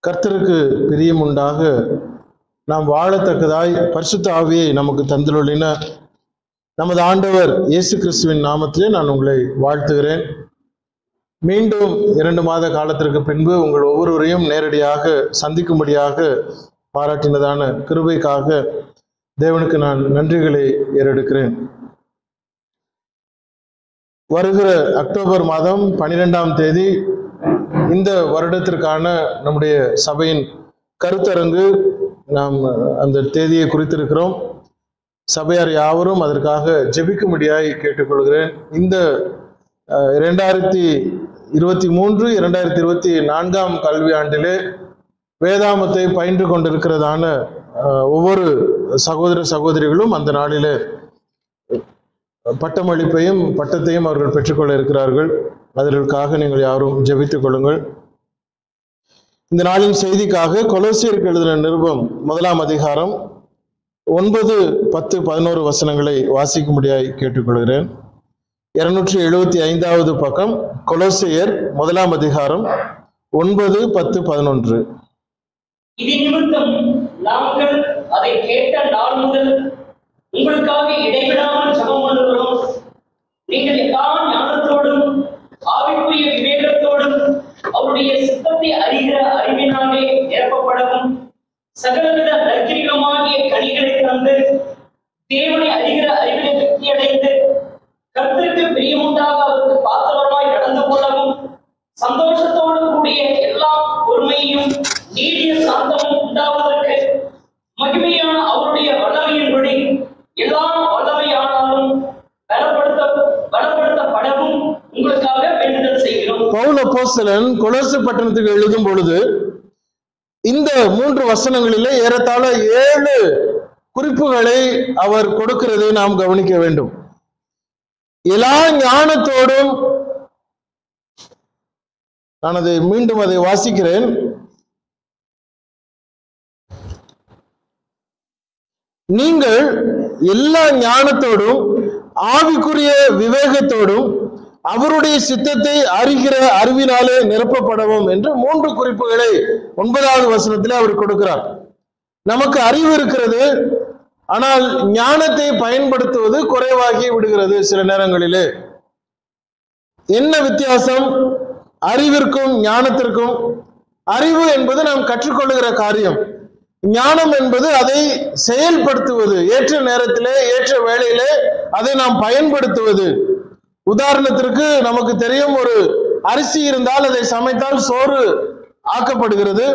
கர்த்தருக்கு பிரியம் உண்டாக நாம் வாழத்தக்கதாய் பரிசுத்த ஆவியை நமக்கு தந்துள்ளன நமது ஆண்டவர் இயேசு கிறிஸ்துவின் நாமத்திலே நான் உங்களை வாழ்த்துகிறேன் மீண்டும் இரண்டு மாத காலத்திற்கு பின்பு உங்கள் ஒவ்வொருவரையும் நேரடியாக சந்திக்கும்படியாக பாராட்டினதான கிருபைக்காக தேவனுக்கு நான் நன்றிகளை ஏறெடுக்கிறேன் வருகிற அக்டோபர் மாதம் பனிரெண்டாம் தேதி இந்த வருடத்திற்கான நம்முடைய சபையின் கருத்தரங்கு நாம் அந்த தேதியை குறித்திருக்கிறோம் சபையார் யாவரும் அதற்காக ஜெபிக்கும்படியாய் கேட்டுக்கொள்கிறேன் இந்த அஹ், இரண்டாயிரத்தி இருபத்தி மூன்று இரண்டாயிரத்தி இருபத்தி நான்காம் கல்வி ஆண்டிலே வேதாமத்தை பயின்று கொண்டிருக்கிறதான அஹ், ஒவ்வொரு சகோதர சகோதரிகளும் அந்த நாளிலே பட்டமளிப்பையும் பட்டத்தையும் அவர்கள் பெற்றுக்கொள்ள இருக்கிறார்கள் அதற்காக நீங்கள் யாரும் ஜெபித்துக் கொள்ளுங்கள் இந்த நாளின் செய்திக்காக கொலோசியருக்கு எழுதின நிருபம் முதலாம் அதிகாரம் ஒன்பது பத்து பதினோரு வசனங்களை வாசிக்கும்படியாய் கேட்டுக்கொள்கிறேன் இருநூற்றி எழுபத்தி ஐந்தாவது பக்கம் கொலோசியர் முதலாம் அதிகாரம் ஒன்பது பத்து பதினொன்று இது நிமித்தம் நாங்கள் அதை கேட்ட நாள் முதல் உங்களுக்காக இடைவிடாமல் ஜெபம் பண்ணுகிறோம் நீங்கள் எல்லா ஞானத்தோடும் ஆவிக்குரிய விவேகத்தோடும் அவருடைய சித்தத்தை அறிகிற அறிவினாலே நிரப்பப்படவும் சகலவித நற்கிரிகமாகிய கனிகளை தந்து தேவனை அறிகிற அறிவினை திருப்தி அடைந்து கர்த்தருக்கு பிரியமுண்டாக அவருக்கு பாத்திரமாய் நடந்து கொள்ளவும் சந்தோஷத்தோடு கூடிய எல்லா பொறுமையும் நீடிய சாந்தமும் உண்டாவதற்கு மகிமையான அவருடைய வல்லமையின்படி எல்லா வல்லமையானாலும் பலப்படுத்த பலப்படுத்தப்படவும் உங்களுக்காக வேண்டுதல் செய்கிறோம் பவுல் அப்போஸ்தலன் கொலோசு பட்டணத்துக்கு எழுதும் பொழுது இந்த மூன்று வசனங்களிலே ஏறத்தாழ ஏழு குறிப்புகளை அவர் கொடுக்கிறதை நாம் கவனிக்க வேண்டும் எல்லா ஞானத்தோடும் நான் அதை மீண்டும் அதை வாசிக்கிறேன் நீங்கள் எல்லா ஞானத்தோடும் ஆவிக்குரிய விவேகத்தோடும் அவருடைய சித்தத்தை அறிகிற அறிவினாலே நிரப்பப்படவும் என்று மூன்று குறிப்புகளை ஒன்பதாவது வசனத்திலே அவர் கொடுக்கிறார் நமக்கு அறிவு இருக்கிறது ஆனால் ஞானத்தை பயன்படுத்துவது குறைவாகி விடுகிறது சில நேரங்களிலே என்ன வித்தியாசம் அறிவிற்கும் ஞானத்திற்கும் அறிவு என்பது நாம் கற்றுக்கொள்ளுகிற காரியம் ஞானம் என்பது அதை செயல்படுத்துவது ஏற்ற நேரத்திலே ஏற்ற வேளையிலே அதை நாம் பயன்படுத்துவது உதாரணத்திற்கு நமக்கு தெரியும் ஒரு அரிசி இருந்தால் அதை சமைத்தால் சோறு ஆக்கப்படுகிறது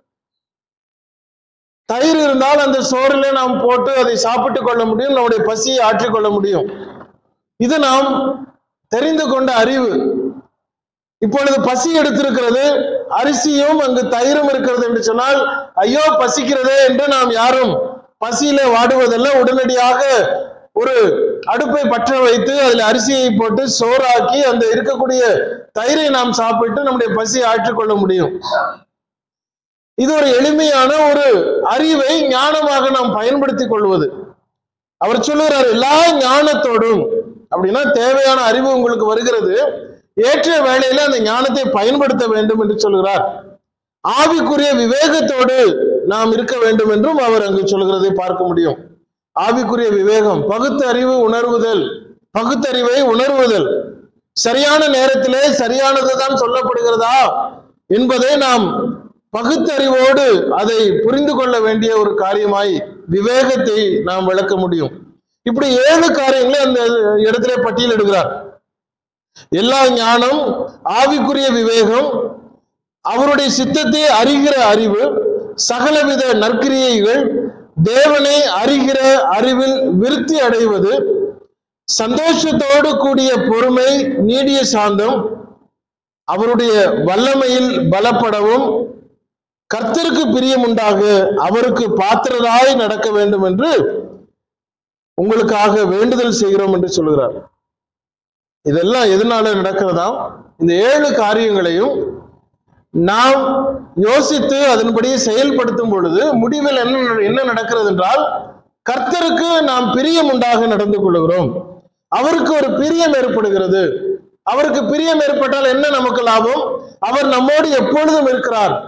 தயிர் இருந்தால் அந்த சோறிலே நாம் போட்டு அதை சாப்பிட்டுக் கொள்ள முடியும் நம்முடைய பசியை ஆற்றிக்கொள்ள முடியும் இது நாம் தெரிந்து கொண்ட அறிவு இப்பொழுது பசி எடுத்திருக்கிறது அரிசியும் அங்கு தயிரும் இருக்கிறது என்று சொன்னால் ஐயோ பசிக்கிறதே என்று நாம் யாரும் பசியில வாடுவதல்ல உடனடியாக ஒரு அடுப்பை பற்ற வைத்து அதில் அரிசியை போட்டு சோறாக்கி அந்த இருக்கக்கூடிய தயிரை நாம் சாப்பிட்டு நம்முடைய பசியை ஆற்றிக்கொள்ள முடியும் இது ஒரு எளிமையான ஒரு அறிவை ஞானமாக நாம் பயன்படுத்திக் கொள்வது அவர் சொல்லுகிறார் எல்லா ஞானத்தோடும் அப்படின்னா தேவையான அறிவு உங்களுக்கு வருகிறது ஏற்ற வேளையில அந்த ஞானத்தை பயன்படுத்த வேண்டும் என்று சொல்கிறார் ஆவிக்குரிய விவேகத்தோடு நாம் இருக்க வேண்டும் என்றும் அவர் அங்கு சொல்கிறதை பார்க்க முடியும் ஆவிக்குரிய விவேகம் பகுத்தறிவு உணர்வுதல் பகுத்தறிவை உணர்வுதல் சரியான நேரத்திலே சரியானது தான் சொல்லப்படுகிறதா என்பதை நாம் பகுத்தறிவோடு அதை புரிந்து கொள்ள வேண்டிய ஒரு காரியமாய் விவேகத்தை நாம் விளக்க முடியும் இப்படி ஏழு காரியங்களை அந்த இடத்திலே பட்டியலிடுகிறார் எல்லா ஞானம் ஆவிக்குரிய விவேகம் அவருடைய சித்தத்தை அறிகிற அறிவு சகலவித நற்கிரியைகள் தேவனை அறிகிற அறிவில் விருத்தி அடைவது சந்தோஷத்தோடு கூடிய பொறுமை நீடிய சாந்தம் அவருடைய வல்லமையில் பலப்படவும் கர்த்தருக்கு பிரியமுண்டாக அவருக்கு பாத்திரராய் நடக்க வேண்டும் என்று உங்களுக்காக வேண்டுதல் செய்கிறோம் என்று சொல்கிறார் இதெல்லாம் எதனால நடக்கிறதா இந்த ஏழு காரியங்களையும் நாம் யோசித்து அதன்படி செயல்படுத்தும் பொழுது முடிவில் என்ன என்ன நடக்கிறது என்றால் கர்த்தருக்கு நாம் பிரியம் உண்டாக நடந்து கொள்கிறோம் அவருக்கு ஒரு பிரியம் ஏற்படுகிறது அவருக்கு பிரியம் ஏற்பட்டால் என்ன நமக்கு லாபம் அவர் நம்மோடு எப்பொழுதும் இருக்கிறார்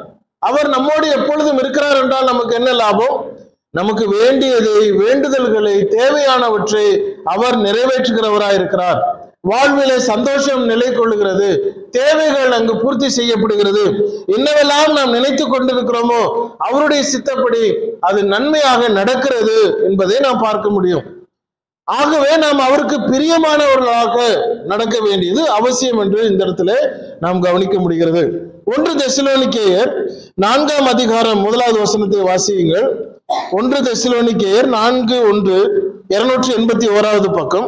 அவர் நம்மோடு எப்பொழுதும் இருக்கிறார் என்றால் நமக்கு என்ன லாபம் நமக்கு வேண்டியதை வேண்டுதல்களை தேவையானவற்றை அவர் நிறைவேற்றுகிறவராய் இருக்கிறார் வாழ்விலே சந்தோஷம் நிலை கொள்ளுகிறது தேவைகள் அங்கு பூர்த்தி செய்யப்படுகிறது என்னவெல்லாம் நாம் நினைத்து கொண்டிருக்கிறோமோ அவருடைய சித்தப்படி அது நன்மையாக நடக்கிறது என்பதை நாம் பார்க்க முடியும் ஆகவே நாம் அவருக்கு பிரியமானவர்களாக நடக்க வேண்டியது அவசியம் என்று இந்த இடத்துல நாம் கவனிக்க முடிகிறது ஒன்று தெசலோனிக்கேயர் நான்காம் அதிகாரம் முதலாவது வசனத்தை வாசியுங்கள் ஒன்று தெசலோனிக்கேயர் நான்கு ஒன்று இருநூற்றி எண்பத்தி ஓராவது பக்கம்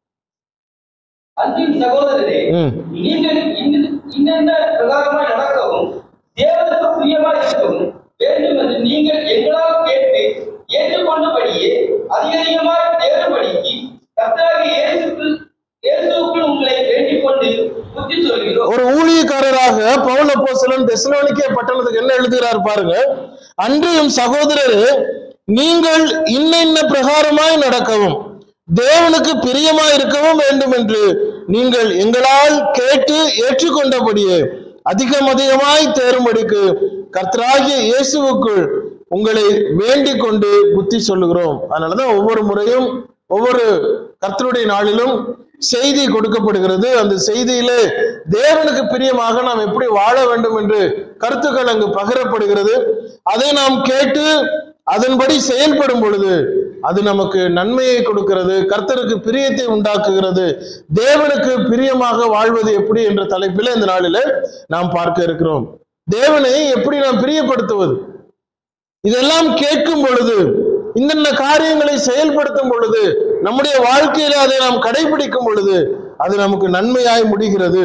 அன்பின் சகோதரரே ம். நீங்கள் இன்ன- இன்னென்ன பிரகாரமாய் நடக்கவும் தேவனுக்கு பிரியமாய் இருக்கவும் வேண்டும் என்று நீங்கள் எங்களால் கேட்டு ஏற்றுக்கொண்டபடியே அதிக அதிகமாய் தேடும்படிக்கு கர்த்தராகிய இயேசுக்கு இயேசுவுக்குள் உங்களை வேண்டிக் கொண்டு புத்தி சொல்கிறோம் ஒரு ஊழியக்காரராக பவுல் அப்போஸ்தலன் தெசலோனிக்கே பட்டணத்துக்கு என்ன எழுதுகிறார் பாருங்க அன்றியும் சகோதரரே நீங்கள் இன்ன இன்ன பிரகாரமாய் நடக்கவும் தேவனுக்கு பிரியமாய் இருக்கவும் வேண்டும் என்று நீங்கள் எங்களால் கேட்டு ஏற்றுக்கொண்டபடியே அதிகம் அதிகமாய் தேரும்படிக்கு கர்த்தராகிய இயேசுவுக்குள் உங்களை வேண்டிக் கொண்டு புத்தி சொல்லுகிறோம் அதனாலதான் ஒவ்வொரு முறையும் ஒவ்வொரு கர்த்தருடைய நாளிலும் செய்தி கொடுக்கப்படுகிறது அந்த செய்தியிலே தேவனுக்கு பிரியமாக நாம் எப்படி வாழ வேண்டும் என்று கருத்துக்கள் அங்கு பகிரப்படுகிறது அதை நாம் கேட்டு அதன்படி செயல்படும் பொழுது அது நமக்கு நன்மையை கொடுக்கிறது கர்த்தருக்கு பிரியத்தை உண்டாக்குகிறது தேவனுக்கு பிரியமாக வாழ்வது எப்படி என்ற தலைப்பில் இந்த நாளிலே நாம் பார்க்க இருக்கிறோம் தேவனை எப்படி நாம் பிரியப்படுத்துவது இதெல்லாம் கேட்கும் பொழுது இந்தந்த காரியங்களை செயல்படுத்தும் பொழுது நம்முடைய வாழ்க்கையில அதை நாம் கடைபிடிக்கும் பொழுது அது நமக்கு நன்மையாய் முடிகிறது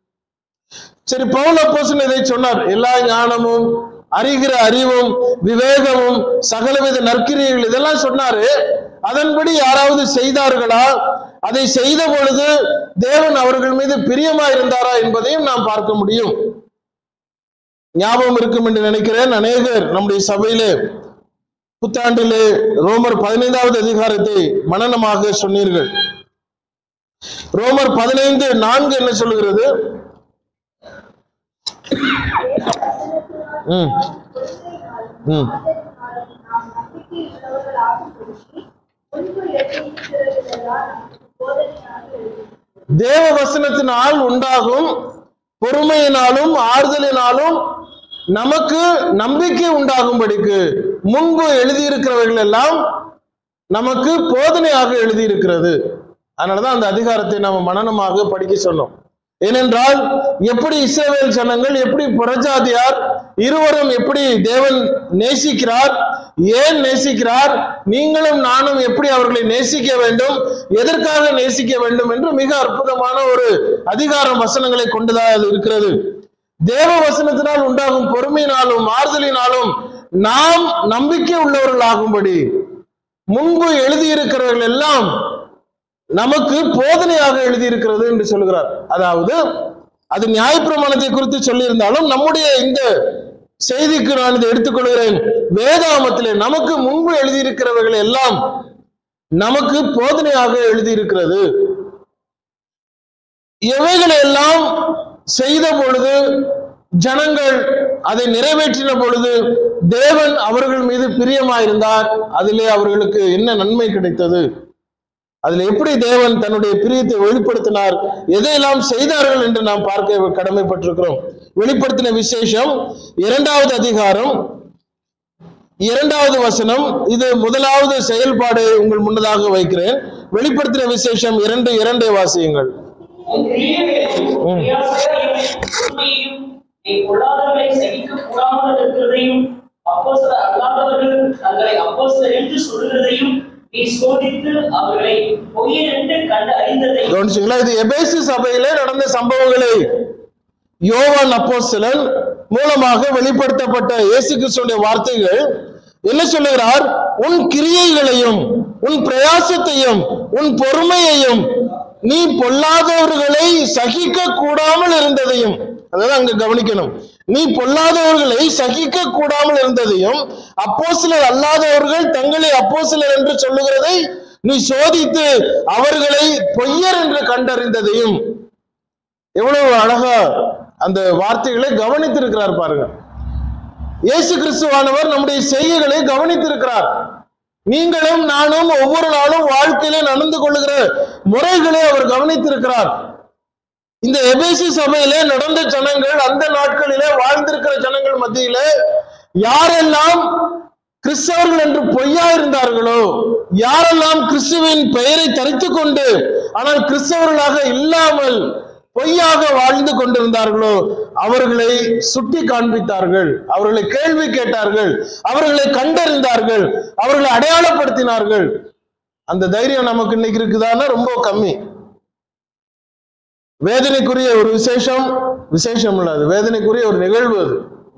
சரி பவுல் அப்போஸ்தலன் இதை சொன்னார் எல்லா ஞானமும் அறிகிற அறிவும் விவேகமும் சகலவித நற்கிரியைகள் இதெல்லாம் சொன்னாரு அதன்படி யாராவது செய்தார்களா அதை செய்த பொழுது தேவன் அவர்கள் மீது பிரியமா இருந்தாரா என்பதையும் நாம் பார்க்க முடியும் ஞாபகம் இருக்கும் என்று நினைக்கிறேன் அநேகர் நம்முடைய சபையிலே புத்தாண்டிலே ரோமர் பதினைந்தாவது அதிகாரத்தை மனனமாக சொன்னீர்கள் ரோமர் பதினைந்து நான்கு என்ன சொல்லுகிறது ம் ம் தேவ வசனத்தினால் உண்டாகும் பொறுமையினாலும் ஆறுதலினாலும் நமக்கு நம்பிக்கை உண்டாகும்படிக்கு முன்பு எழுதியிருக்கிறவர்கள் எல்லாம் நமக்கு போதனையாக எழுதியிருக்கிறது அதனாலதான் அந்த அதிகாரத்தை நம்ம மனனமாக படிக்க சொன்னோம் ஏனென்றால் எப்படி இஸ்ரவேல் ஜனங்கள் எப்படி புறஜாதியார் இருவரும் எப்படி தேவன் நேசிக்கிறார் ஏன் நேசிக்கிறார் நீங்களும் நானும் எப்படி அவர்களை நேசிக்க வேண்டும் எதற்காக நேசிக்க வேண்டும் என்று மிக அற்புதமான ஒரு அதிகாரம் வசனங்களை கொண்டதாக அது இருக்கிறது தேவ வசனத்தினால் உண்டாகும் பொறுமையினாலும் ஆறுதலினாலும் நாம் நம்பிக்கை உள்ளவர்களாகும்படி முன்பு எழுதியிருக்கிறவர்கள் எல்லாம் நமக்கு போதனையாக எழுதியிருக்கிறது என்று சொல்கிறார் அதாவது அது நியாயப்பிரமாணத்தை குறித்து சொல்லியிருந்தாலும் நம்முடைய இந்த செய்திக்கு நான் இதை எடுத்துக்கொள்கிறேன் வேதாமத்திலே நமக்கு முன்பு எழுதியிருக்கிறவர்கள் எல்லாம் நமக்கு போதனையாக எழுதியிருக்கிறது எவைகளை எல்லாம் செய்த பொழுது ஜனங்கள் அதை நிறைவேற்றின பொழுது தேவன் அவர்கள் மீது பிரியமாயிருந்தார் அதிலே அவர்களுக்கு என்ன நன்மை கிடைத்தது அதுல எப்படி தேவன் தன்னுடைய பிரியத்தை வெளிப்படுத்தினார் எதையெல்லாம் செய்தார்கள் என்று நாம் பார்க்க கடமைப்பட்டிருக்கிறோம் வெளிப்படுத்தின விசேஷம் இரண்டாவது அதிகாரம் இரண்டாவது வசனம் இது முதலாவது செயல்பாடு உங்கள் முன்னதாக வைக்கிறேன் வெளிப்படுத்தின விசேஷம் இரண்டு இரண்டை வாசியுங்கள் உன் கிரியைகளையும் பிரயாசங்களையும் பொறுமையையும் நீ கொள்ளாதவர்களை சகிக்க கூடாமல் இருக்கிறதையும் அப்போஸ்தலர் அல்லாதவர்கள் தங்களை அப்போஸ்தலர் என்று சொல்கிறதையும் நீ சோதித்து அவர்களை பொய்யர் என்று கண்டு அறிந்ததையும் கவனிச்சுங்களா இது எபேசு சபையிலே நடந்த சம்பவங்களை யோவான் அப்போஸ்தலன் மூலமாக வெளிப்படுத்தப்பட்ட இயேசு கிறிஸ்துடைய வார்த்தைகள் என்ன சொல்லுகிறார் உன் கிரியைகளையும் உன் பிரயாசத்தையும் உன் பொறுமையையும் நீ பொல்லாதவர்களை சகிக்க கூடாமல் இருந்ததையும் அதாவது அங்க கவனிக்கணும் நீ பொல்லாதவர்களை சகிக்க கூடாமல் இருந்ததையும் அப்போஸ்தலர் அல்லாதவர்கள் தங்களை அப்போஸ்தலர் என்று சொல்லுகிறதை நீ சோதித்து அவர்களை பொய்யர் என்று கண்டறிந்ததையும் எவ்வளவு அழகா அந்த வார்த்தைகளை கவனித்திருக்கிறார் பாருங்க இயேசு கிறிஸ்துவானவர் நம்முடைய செய்கைகளை கவனித்திருக்கிறார் நீங்களும் நானும் ஒவ்வொரு நாளும் வாழ்க்கையிலே நடந்து கொள்ளுகிற முறைகளை அவர் கவனித்திருக்கிறார் இந்த எபேசி சபையிலே நடந்த ஜனங்கள் அந்த நாட்களிலே வாழ்ந்திருக்கிற ஜனங்கள் மத்தியிலே யாரெல்லாம் கிறிஸ்தவர்கள் என்று பொய்யா இருந்தார்களோ யாரெல்லாம் கிறிஸ்துவின் பெயரை தரித்துக் கொண்டு ஆனால் கிறிஸ்தவர்களாக இல்லாமல் பொய்யாக வாழ்ந்து கொண்டிருந்தார்களோ அவர்களை சுட்டி காண்பித்தார்கள் அவர்களை கேள்வி கேட்டார்கள் அவர்களை கண்டறிந்தார்கள் அவர்களை அடையாளப்படுத்தினார்கள் அந்த தைரியம் நமக்கு இன்னைக்கு இருக்குதான்னா ரொம்ப கம்மி வேதனைக்குரிய ஒரு விசேஷம் விசேஷம் இல்ல அது வேதனைக்குரிய ஒரு நிகழ்வு அது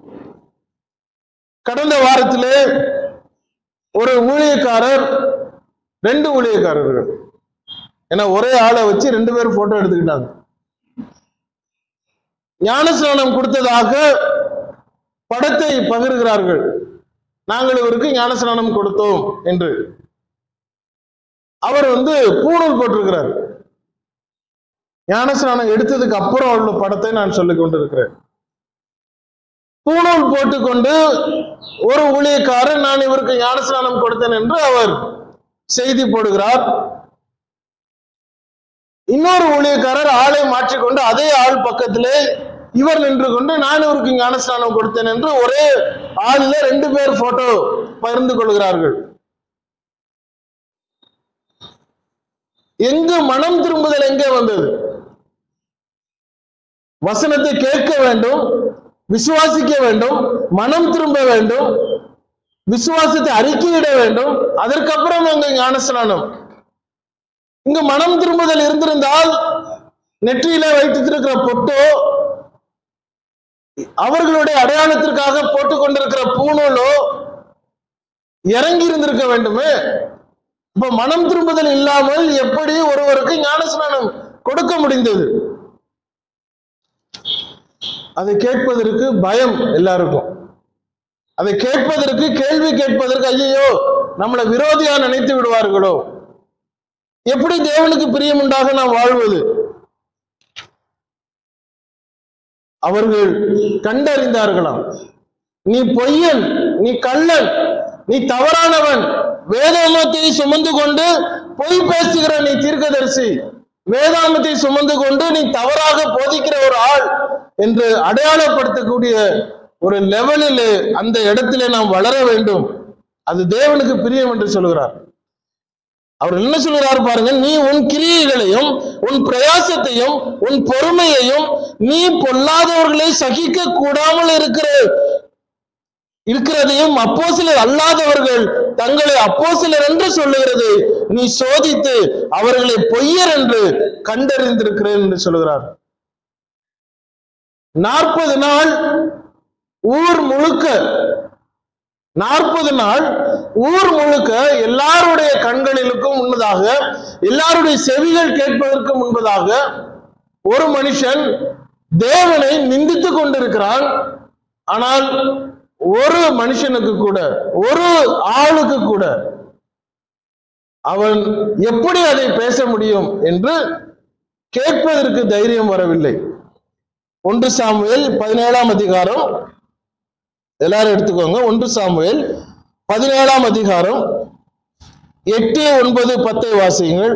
கடந்த வாரத்திலே ஒரு ஊழியக்காரர் ரெண்டு ஊழியக்காரர்கள் ஏன்னா ஒரே ஆளை வச்சு ரெண்டு பேரும் போட்டோ எடுத்துக்கிட்டாங்க ஞானஸ்நானம் கொடுத்ததாக படத்தை பகிர்கிறார்கள் நாங்கள் இவருக்கு ஞானஸ்நானம் கொடுத்தோம் என்று அவர் வந்து பூணூல் போட்டிருக்கிறார் ஞானஸ்நானம் எடுத்ததுக்கு அப்புறம் உள்ள படத்தை நான் சொல்லிக் கொண்டிருக்கிறேன் பூணூல் போட்டுக்கொண்டு ஒரு ஊழியக்காரர் நான் இவருக்கு ஞானஸ்நானம் கொடுத்தேன் என்று அவர் செய்தி போடுகிறார் இன்னொரு ஊழியக்காரர் ஆளை மாற்றிக்கொண்டு அதே ஆள் பக்கத்திலே இவர் நின்று கொண்டு நான் இவருக்கு ஞானஸ்நானம் கொடுத்தேன் என்று ஒரே ஆள்ல ரெண்டு பேர் போட்டோ பகிர்ந்து கொள்கிறார்கள் எங்கு மனம் திரும்புதல் எங்கே வந்தது வசனத்தை கேட்க வேண்டும் விசுவாசிக்க வேண்டும் மனம் திரும்ப வேண்டும் விசுவாசத்தை அறிக்கையிட வேண்டும் அதற்கப்புறம் அங்க ஞானஸ்நானம் இங்கு மனம் திரும்புதல் இருந்திருந்தால் நெற்றியில வைத்திருக்கிற பொட்டோ அவர்களுடைய அடையாளத்திற்காக போட்டுக் கொண்டிருக்கிற பூணூலோ இறங்கி இருந்திருக்க வேண்டுமே இப்ப மனம் திரும்புதல் இல்லாமல் எப்படி ஒருவருக்கு ஞானஸ்நானம் கொடுக்க முடிந்தது அதை கேட்பதற்கு பயம் எல்லாருக்கும் அதை கேட்பதற்கு கேள்வி கேட்பதற்கு ஐயோ நம்மளை விரோதியா நினைத்து விடுவார்களோ எப்படி தேவனுக்கு பிரியமுண்டாக நாம் வாழ்வது அவர்கள் கண்டறிந்தார்களாம் நீ பொய்யன் நீ கள்ளன் நீ தவறானவன் வேதாமத்தை சுமந்து கொண்டு பொய் பேசுகிற நீ தீர்க்கதரிசி வேதாமத்தை சுமந்து கொண்டு நீ தவறாக போதிக்கிற ஒரு ஆள் என்று அடையாளப்படுத்தக்கூடிய ஒரு லெவலில் அந்த இடத்திலே நாம் வளர வேண்டும் அது தேவனுக்கு பிரியம் என்று சொல்கிறார் அவர் என்ன சொல்கிறார் பாருங்க நீ உன் கிரியைகளையும் உன் பிரயாசத்தையும் உன் பொறுமையையும் நீ பொல்லாதவர்களை சகிக்க கூடாமல் இருக்கிற இருக்கிறதையும் அப்போசிலர் அல்லாதவர்கள் தங்களை அப்போசிலர் என்று சொல்லுகிறது நீ சோதித்து அவர்களை பொய்யர் என்று கண்டறிந்திருக்கிறேன் என்று சொல்கிறார் நாற்பது நாள் ஊர் முழுக்க நாற்பது நாள் ஊர் முழுக்க எல்லாருடைய கண்களிலுக்கும் முன்னதாக எல்லாருடைய செவிகள் கேட்பதற்கு முன்பதாக ஒரு மனுஷன் தேவனை நிந்தித்துக் கொண்டிருக்கிறான் ஆனால் ஒரு மனுஷனுக்கு கூட ஒரு ஆளுக்கு கூட அவன் எப்படி அதை பேச முடியும் என்று கேட்பதற்கு தைரியம் வரவில்லை ஒன்று சாமுவேல் பதினேழாம் அதிகாரம் எல்லாரும் எடுத்துக்கோங்க ஒன்று சாமுவேல் பதினேழாம் அதிகாரம் எட்டு ஒன்பது பத்தை வாசியுங்கள்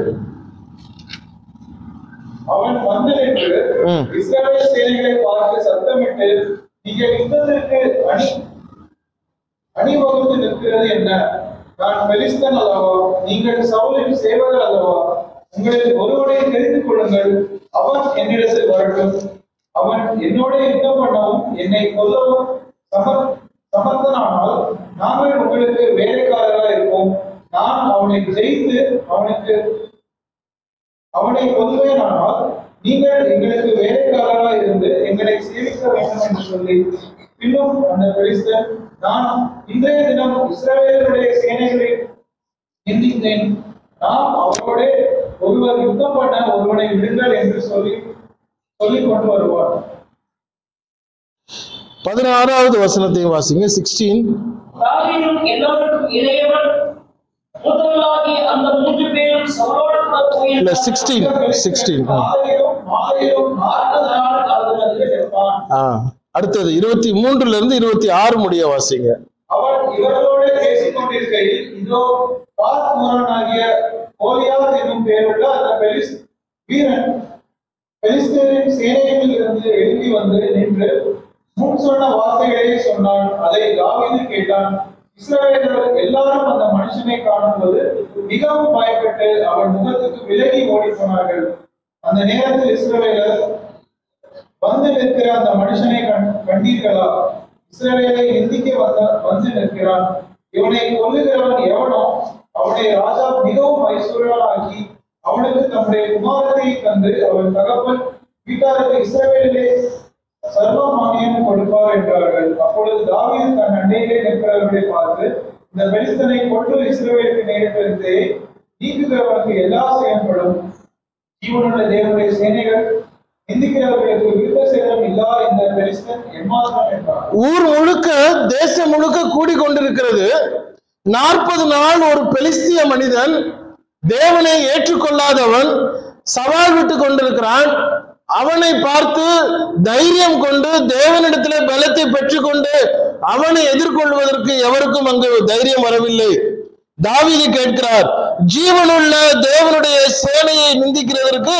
அவன் வந்து நின்று ம். இஸ்ரவேல் சேனைகளை பார்த்து சத்தமிட்டு நீங்கள் யுத்தத்திற்கு அணி அணிவகுத்து நிற்கிறது என்ன நான் பெலிஸ்தன் அல்லவா நீங்கள் சவுலின் சேவகர் அல்லவா உங்களில் ஒருவனை தெரிந்து கொள்ளுங்கள் அவன் என்னிடத்தில் வரட்டும் அவன் என்னோட யுத்தம் பண்ணவும் என்னை கொல்லவும் சமர் சமர்த்தனானால் நாங்கள் உங்களுக்கு வேலைக்காரராக இருப்போம் நான் அவனை ஜெயித்து அவனுக்கு அவனை கொல்வேனானால் நீங்கள் எங்களுக்கு வேலைக்காரராக இருந்து எங்களை சேவிக்க வேண்டும் என்று சொல்லி பின்னும் அந்த பெலிஸ்தன் நான் இன்றைய தினம் இஸ்ரவேலருடைய சேனைகளை நிந்தித்தேன் நாம் அவரோட ஒருவர் யுத்தம் பண்ண ஒருவனை விடுங்கள் என்று சொல்லி சொல்லிக் கொண்டு வருவார் பதினாறாவது வசனத்தையும் வாசிங்க சிக்ஸ்டீன் தாவீதும் எல்லோருக்கும் இளையவன் மூத்தவர்களாகிய அந்த மூன்று பேரும் சவுலோடு கூட இல்ல போயிருந்தார்கள். சிக்ஸ்டீன் சிக்ஸ்டீன் மாலையிலும் மாலையிலும் நாற்பது நாள் அவர்கள் இருப்பான் ஆ அடுத்தது இருபத்தி மூன்றுல இருந்து இருபத்தி ஆறு முடிய வாசிங்க அவன் இவர்களோட பேசிக் கொண்டிருக்கையில் இதோ பார்மூரனாகிய கோலியாத் என்னும் பெயருள்ள அந்த பெலிஸ் வீரன் பெலிஸ்தரின் சேனையில் இருந்து எழும்பி வந்து நின்று முன் சொன்ன வார்த்தைகளை சொன்னான் அதை தாவீது கேட்டான் இஸ்ரவேலர் எல்லாரும் அந்த மனுஷனை காணும்போது மிகவும் பயப்பட்டு அவன் முகத்துக்கு விலகி ஓடி போனார்கள் அந்த நேரத்தில் இஸ்ரவேலர் வந்து நிற்கிற அந்த மனுஷனை கண்- கண்டீர்களா இஸ்ரவேலை நிந்திக்க வந்த வந்து நிற்கிறான் இவனை கொல்லுகிறவன் எவனோ அவனை ராஜா மிகவும் ஐஸ்வர்யவானாக்கி அவனுக்கு தம்முடைய குமாரத்தை தந்து அவன் தகப்பன் வீட்டாருக்கு இஸ்ரவேலிலே சர்வ மானியம் கொடுப்பார் என்றார்கள் அப்பொழுது தாவீது தன் அண்டையிலே நிற்கிறவர்களை பார்த்து இந்த பெலிஸ்தனை கொண்டு இஸ்ரவேலுக்கு நேரிட்டிருந்தே நீக்குகிறவனுக்கு எல்லா செயல்படும் ஜீவனுள்ள தேவனுடைய சேனைகள் நிந்திக்கிறவர்களுக்கு விருத்த சேதம் இல்லா இந்த பெலிஸ்தன் எம்மாத்திரம் என்றார் ஊர் முழுக்க தேசம் முழுக்க கூடி கொண்டிருக்கிறது நாற்பது நாள் ஒரு பெலிஸ்திய மனிதன் தேவனை ஏற்றுக்கொள்ளாதவன் சவால் விட்டு கொண்டிருக்கிறான் அவனை பார்த்து தைரியம் கொண்டு தேவனிடத்திலே பலத்தை பெற்றுக்கொண்டு அவனை எதிர்கொள்வதற்கு எவருக்கும் அங்கு தைரியம் வரவில்லை தாவீது கேட்கிறார் ஜீவனுள்ள தேவனுடைய சேனையை நிந்திக்கிறதற்கு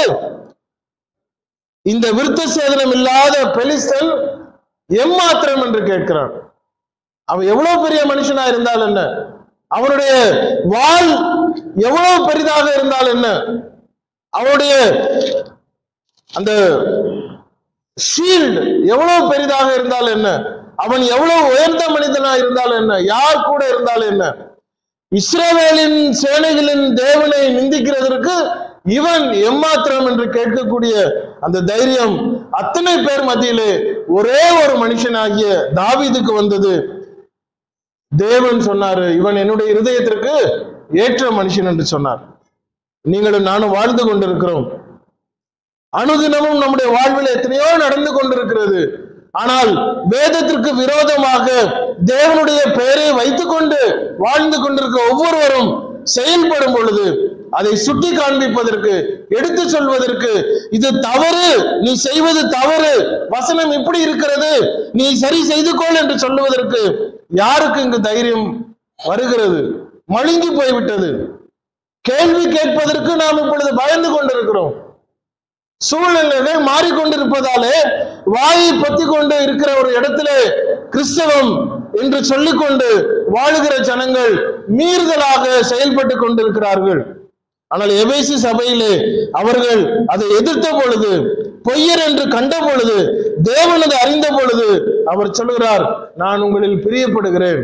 இந்த விருத்த சேதனம் இல்லாத பெலிஸ்தன் எம்மாத்திரம் என்று கேட்கிறான் அவன் எவ்வளவு பெரிய மனுஷனா இருந்தால் என்ன அவனுடைய வாள் எவ்வளவு பெரிதாக இருந்தால் என்ன அவனுடைய அந்த ஷீல்டு எவ்வளவு பெரிதாக இருந்தால் என்ன அவன் எவ்வளவு உயர்ந்த மனிதனா இருந்தால் என்ன யார் கூட இருந்தால் என்ன இஸ்ரவேலின் சேனைகளின் தேவனை நிந்திக்கிறதற்கு இவன் எம்மாத்திரம் என்று கேட்கக்கூடிய அந்த தைரியம் அத்தனை பேர் மத்தியிலே ஒரே ஒரு மனுஷனாகிய தாவீதுக்கு வந்தது தேவன் சொன்னாரு இவன் என்னுடைய இருதயத்திற்கு ஏற்ற மனுஷன் என்று சொன்னார் நீங்களும் நானும் வாழ்ந்து கொண்டிருக்கிறோம் அனுதினமும் நம்முடைய வாழ்வில் எத்தனையோ நடந்து கொண்டிருக்கிறது ஆனால் வேதத்திற்கு விரோதமாக தேவனுடைய பெயரை வைத்துக்கொண்டு வாழ்ந்து கொண்டிருக்கிற ஒவ்வொருவரும் செயல்படும் பொழுது அதை சுட்டி காண்பிப்பதற்கு எடுத்து சொல்வதற்கு இது தவறு நீ செய்வது தவறு வசனம் இப்படி இருக்கிறது நீ சரி செய்து கொள் என்று சொல்லுவதற்கு யாருக்கு இங்கு தைரியம் வருகிறது மழுங்கி போய்விட்டது கேள்வி கேட்பதற்கு நாம் இப்பொழுது பயந்து கொண்டிருக்கிறோம் சூழ்நிலைகள் மாறிக்கொண்டிருப்பதாலே வாயை பத்தி கொண்டு இருக்கிற ஒரு இடத்திலே கிறிஸ்தவம் என்று சொல்லிக்கொண்டு வாழுகிற ஜனங்கள் மீறுதலாக செயல்பட்டு கொண்டிருக்கிறார்கள் ஆனால் எபேசி சபையிலே அவர்கள் அதை எதிர்த்த பொழுது பொய்யர் என்று கண்ட பொழுது தேவனது அறிந்த பொழுது அவர் சொல்கிறார் நான் உங்களில் பிரியப்படுகிறேன்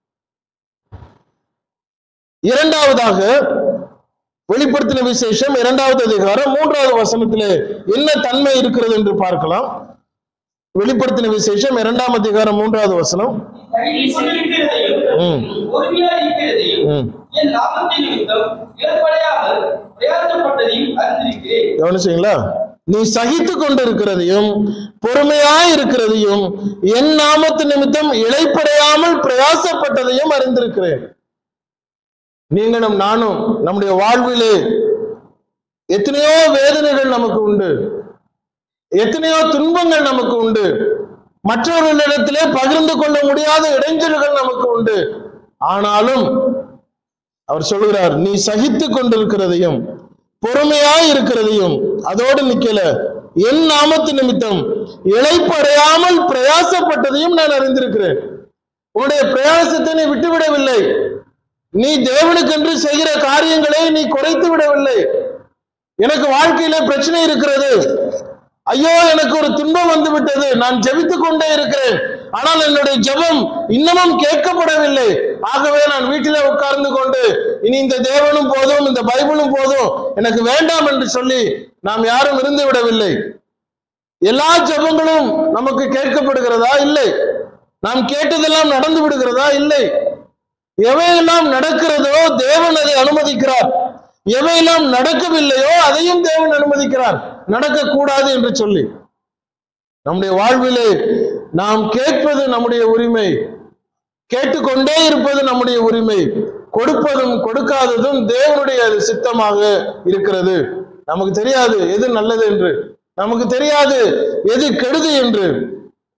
இரண்டாவதாக வெளிப்படுத்தின விசேஷம் இரண்டாவது அதிகாரம் மூன்றாவது வசனத்திலே என்ன தன்மை இருக்கிறது என்று பார்க்கலாம் வெளிப்படுத்தின விசேஷம் இரண்டாம் அதிகாரம் மூன்றாவது வசனம் நீ சொல்லியிருக்கிறதையும் ம். பொறுமையா இருக்கிறதையும் ம். என் நாமத்தின் நிமித்தம் ஏற்படையாமல் பிரயாசப்பட்டதையும் அறிந்திருக்கிறேன் கவனிச்சீங்களா நீ சகித்து கொண்டிருக்கிறதையும் பொறுமையாய் இருக்கிறதையும் என் நாமத்து நிமித்தம் இழைப்படையாமல் பிரயாசப்பட்டதையும் அறிந்திருக்கிறேன் நீங்களும் நானும் நம்முடைய வாழ்விலே எத்தனையோ வேதனைகள் நமக்கு உண்டு எத்தனையோ துன்பங்கள் நமக்கு உண்டு மற்றவர்களிடத்திலே பகிர்ந்து கொள்ள முடியாத இடைஞ்சல்கள் நமக்கு உண்டு ஆனாலும் அவர் சொல்கிறார் நீ சகித்து கொண்டிருக்கிறதையும் பொறுமையாய் இருக்கிறதையும் அதோடு நிக்கல என் நாமத்து நிமித்தம் இழைப்படையாமல் பிரயாசப்பட்டதையும் நான் அறிந்திருக்கிறேன் உன்னுடைய பிரயாசத்தை நீ விட்டுவிடவில்லை நீ தேவனுக்கென்று செய்கிற காரியங்களை நீ குறைத்து விடவில்லை எனக்கு வாழ்க்கையில பிரச்சனை இருக்கிறது ஐயோ எனக்கு ஒரு துன்பம் வந்து விட்டது நான் ஜெபித்துக் கொண்டே இருக்கிறேன் ஆனால் என்னுடைய ஜெபம் இன்னமும் கேட்கப்படவில்லை ஆகவே நான் வீட்டிலே உட்கார்ந்து கொண்டு இனி இந்த தேவனும் போதும் இந்த பைபிளும் போதும் எனக்கு வேண்டாம் என்று சொல்லி நாம் யாரும் இருந்து விடவில்லை எல்லா ஜெபங்களும் நமக்கு கேட்கப்படுகிறதா இல்லை நாம் கேட்டதெல்லாம் நடந்து விடுகிறதா இல்லை எவையெல்லாம் நடக்கிறதோ தேவன் அதை அனுமதிக்கிறார் எவையெல்லாம் நடக்கவில்லையோ அதையும் தேவன் அனுமதிக்கிறார் நடக்கக்கூடாது என்று சொல்லி நம்முடைய வாழ்விலே நாம் கேட்பது நம்முடைய உரிமை கேட்டுக்கொண்டே இருப்பது நம்முடைய உரிமை கொடுப்பதும் கொடுக்காததும் தேவனுடைய அது சித்தமாக இருக்கிறது நமக்கு தெரியாது எது நல்லது என்று நமக்கு தெரியாது எது கெடுது என்று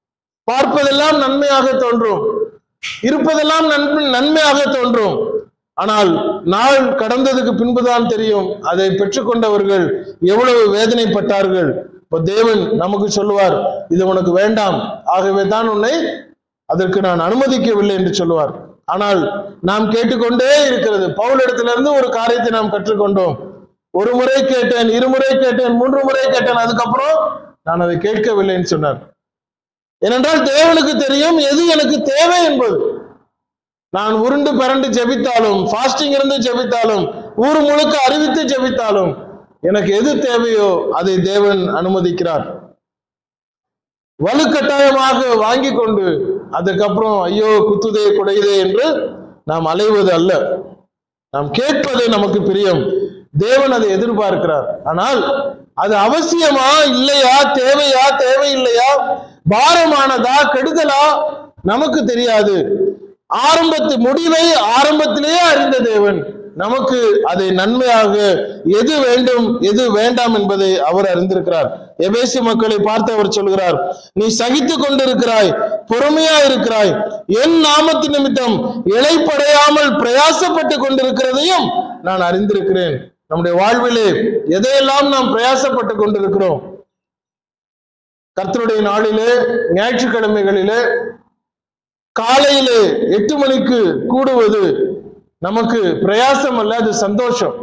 பார்ப்பதெல்லாம் நன்மையாக தோன்றும் இருப்பதெல்லாம் நன்மை நன்மையாக தோன்றும் ஆனால் நாள் கடந்ததுக்கு பின்புதான் தெரியும் அதை பெற்றுக்கொண்டவர்கள் எவ்வளவு வேதனைப்பட்டார்கள் இப்ப தேவன் நமக்கு சொல்லுவார் இது உனக்கு வேண்டாம் ஆகவே தான் உன்னை அதற்கு நான் அனுமதிக்கவில்லை என்று சொல்லுவார் ஆனால் நாம் கேட்டுக்கொண்டே இருக்கிறது பவுலிடத்திலிருந்து ஒரு காரியத்தை நாம் கற்றுக்கொண்டோம் ஒரு முறை கேட்டேன் இருமுறை கேட்டேன் மூன்று முறை கேட்டேன் அதுக்கப்புறம் நான் அதை கேட்கவில்லைன்னு சொன்னார் ஏனென்றால் தேவனுக்கு தெரியும் எது எனக்கு தேவை என்பது நான் உருண்டு பரண்டு ஜெபித்தாலும் ஃபாஸ்டிங் இருந்து ஜெபித்தாலும் ஊர் முழுக்க அறிவித்து ஜெபித்தாலும் எனக்கு எது தேவையோ அதை தேவன் அனுமதிக்கிறார் வலுக்கட்டாயமாக வாங்கி கொண்டு அதுக்கப்புறம் ஐயோ குத்துதே குடையுதே என்று நாம் அலைவது அல்ல நாம் கேட்பது நமக்கு பிரியம் தேவன் அதை எதிர்பார்க்கிறார் ஆனால் அது அவசியமா இல்லையா தேவையா தேவையில்லையா பாரமானதா கெடுதலா நமக்கு தெரியாது ஆரம்பத்து முடிவை ஆரம்பத்திலேயே அறிந்த தேவன் நமக்கு அதை நன்மையாக எது வேண்டும் எது வேண்டாம் என்பதை அவர் அறிந்திருக்கிறார் எபேசி மக்களை பார்த்து அவர் சொல்கிறார் நீ சகித்துக் கொண்டிருக்கிறாய் பொறுமையா இருக்கிறாய் என் நாமத்து நிமித்தம் இழைப்படையாமல் பிரயாசப்பட்டு கொண்டிருக்கிறதையும் நான் அறிந்திருக்கிறேன் நம்முடைய வாழ்விலே எதையெல்லாம் நாம் பிரயாசப்பட்டு கொண்டிருக்கிறோம் கர்த்தருடைய நாளிலே ஞாயிற்றுக்கிழமைகளிலே காலையிலே எட்டு மணிக்கு கூடுவது நமக்கு பிரயாசம் அல்ல அது சந்தோஷம்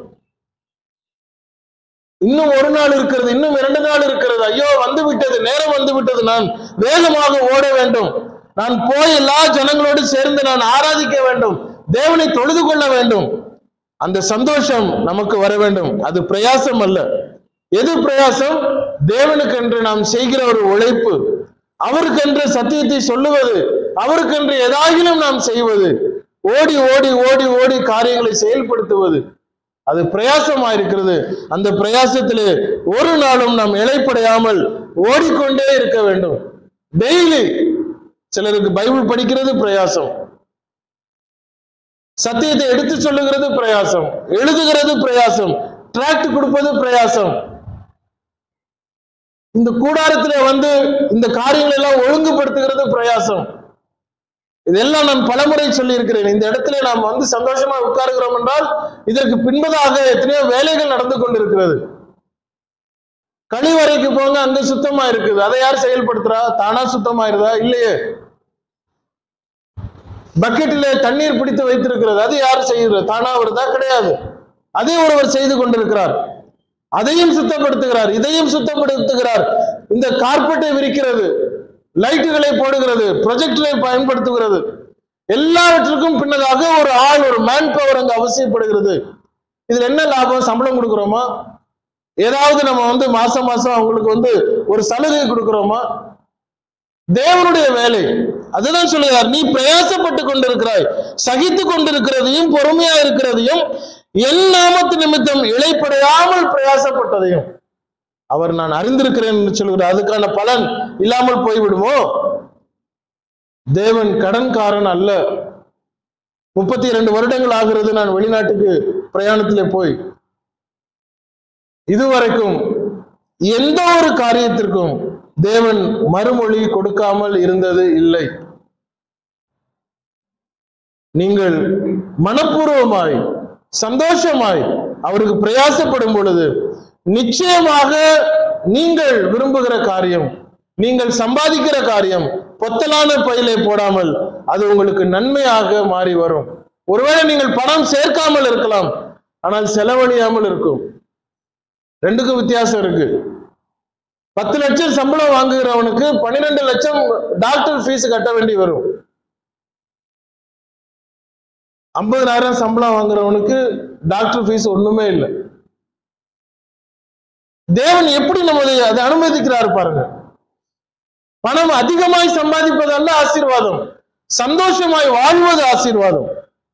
இன்னும் ஒரு நாள் இருக்கிறது இன்னும் இரண்டு நாள் இருக்கிறது ஐயோ வந்து விட்டது நேரம் வந்து விட்டது நான் வேகமாக ஓட வேண்டும் நான் போய் எல்லா ஜனங்களோடு சேர்ந்து நான் ஆராதிக்க வேண்டும் தேவனை தொழுது கொள்ள வேண்டும் அந்த சந்தோஷம் நமக்கு வர வேண்டும் அது பிரயாசம் அல்ல எது பிரயாசம் தேவனுக்கென்று நாம் செய்கிற ஒரு உழைப்பு அவருக்கென்று சத்தியத்தை சொல்லுவது அவருக்கென்று எதாகிலும் நாம் செய்வது ஓடி ஓடி ஓடி ஓடி காரியங்களை செயல்படுத்துவது அது பிரயாசமா இருக்கிறது அந்த பிரயாசத்திலே ஒரு நாளும் நாம் இழைப்படையாமல் ஓடிக்கொண்டே இருக்க வேண்டும் டெய்லி சிலருக்கு பைபிள் படிக்கிறது பிரயாசம் சத்தியத்தை எடுத்து சொல்லுகிறது பிரயாசம் எழுதுகிறது பிரயாசம் டிராக்ட் கொடுப்பது பிரயாசம் இந்த கூடாரத்திலே வந்து இந்த காரியங்களை எல்லாம் ஒழுங்குபடுத்துகிறது பிரயாசம் இதெல்லாம் நான் பலமுறை சொல்லி இருக்கிறேன் இந்த இடத்துல நாம் வந்து சந்தோஷமா உட்காருகிறோம் என்றால் இதற்கு பின்பதாக எத்தனையோ வேலைகள் நடந்து கொண்டிருக்கிறது கழிவறைக்கு போங்க அங்க சுத்தமா இருக்குது அதை யார் செயல்படுத்துறா தானா சுத்தமாயிருதா இல்லையே பக்கெட்டிலே தண்ணீர் பிடித்து வைத்திருக்கிறது அது யார் செய்கிறது தானா வருதா கிடையாது அதை ஒருவர் செய்து கொண்டிருக்கிறார் அதையும் சுத்தப்படுத்துகிறார் இதையும் சுத்தப்படுத்துகிறார் இந்த கார்பெட்டை விரிக்கிறது லைட்டுகளை போடுகிறது ப்ரொஜெக்டரை பயன்படுத்துகிறது எல்லாவற்றுக்கும் பின்னதாக ஒரு ஆள் ஒரு மேன் பவர் அங்கு அவசியப்படுகிறது இதுல என்ன லாபம் சம்பளம் கொடுக்குறோமா ஏதாவது நம்ம வந்து மாசம் மாசம் அவங்களுக்கு வந்து ஒரு சலுகை கொடுக்கிறோமா தேவனுடைய வேலை அதுதான் சொல்லுகிறார் நீ பிரயாசப்பட்டு கொண்டிருக்கிறாய் சகித்து கொண்டிருக்கிறதையும் பொறுமையா இருக்கிறதையும் என் நாமத்து நிமித்தம் இழைப்படையாமல் பிரயாசப்பட்டதையும் அவர் நான் அறிந்திருக்கிறேன் என்று சொல்கிறார் அதுக்கான பலன் இல்லாமல் போய்விடுமோ தேவன் கடன்காரன் அல்ல முப்பத்தி இரண்டு வருடங்கள் ஆகிறது நான் வெளிநாட்டுக்கு பிரயாணத்திலே போய் இதுவரைக்கும் எந்த ஒரு காரியத்திற்கும் தேவன் மறுமொழி கொடுக்காமல் இருந்தது இல்லை நீங்கள் மனப்பூர்வமாய் சந்தோஷமாய் அவருக்கு பிரயாசப்படும் பொழுது நிச்சயமாக நீங்கள் விரும்புகிற காரியம் நீங்கள் சம்பாதிக்கிற காரியம் பொத்தலான பையிலே போடாமல் அது உங்களுக்கு நன்மையாக மாறி வரும் ஒருவேளை நீங்கள் பணம் சேர்க்காமல் இருக்கலாம் ஆனால் செலவழியாமல் இருக்கும் ரெண்டுக்கும் வித்தியாசம் இருக்கு பத்து லட்சம் சம்பளம் வாங்குகிறவனுக்கு பன்னிரெண்டு லட்சம் டாக்டர் ஃபீஸ் கட்ட வேண்டி வரும் ஐம்பதனாயிரம் சம்பளம் வாங்குறவனுக்கு டாக்டர் ஃபீஸ் ஒண்ணுமே இல்லை தேவன் எப்படி நம்மளை அதை அனுமதிக்கிறார் பாருங்க பணம் அதிகமாய் சம்பாதிப்பதல்ல ஆசீர்வாதம் சந்தோஷமாய் வாழ்வது ஆசீர்வாதம்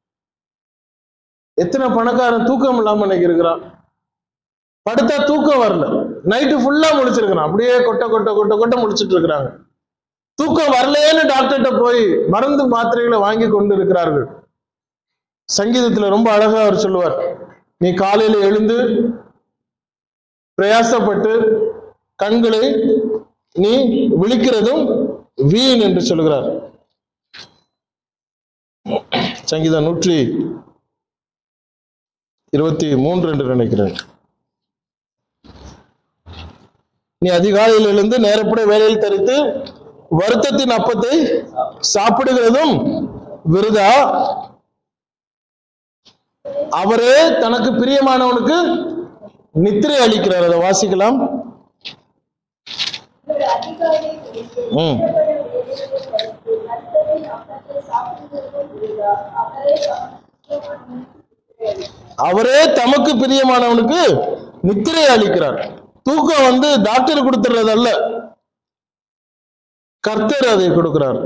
எத்தனை பணக்காரன் தூக்கம் இல்லாம இன்னைக்கு இருக்கிறான் படுத்தா தூக்கம் வரல நைட்டு ஃபுல்லா முழிச்சிருக்கிறான் அப்படியே கொட்ட கொட்ட கொட்ட கொட்ட முழிச்சிட்டு இருக்கிறாங்க தூக்கம் வரலையேன்னு டாக்டர்கிட்ட போய் மருந்து மாத்திரைகளை வாங்கி கொண்டு இருக்கிறார்கள் சங்கீதத்துல ரொம்ப அழகா அவர் சொல்லுவார் நீ காலையில எழுந்து பிரயாசப்பட்டு கண்களை நீ விழிக்கிறதும் வீண் என்று சொல்கிறார் சங்கீதம் நூற்றி இருபத்தி மூன்று என்று நினைக்கிறேன் நீ அதிகாலையில் எழுந்து நேரப்பட வேலையில் தரித்து வருத்தத்தின் அப்பத்தை சாப்பிடுகிறதும் விருதா அவரே தனக்கு பிரியமானவனுக்கு நித்திரை அளிக்கிறார் அதை வாசிக்கலாம் ஒரு அதிகாரியை குறித்து ம். கர்த்தரின் அப்பத்தை சாப்பிடுவதற்கும் விருதா. அவரே தமக்கு அவரே தமக்கு பிரியமானவனுக்கு நித்திரை அளிக்கிறார் தூக்கம் வந்து டாக்டர் கொடுத்துறது அல்ல கர்த்தர் அதை கொடுக்கிறார்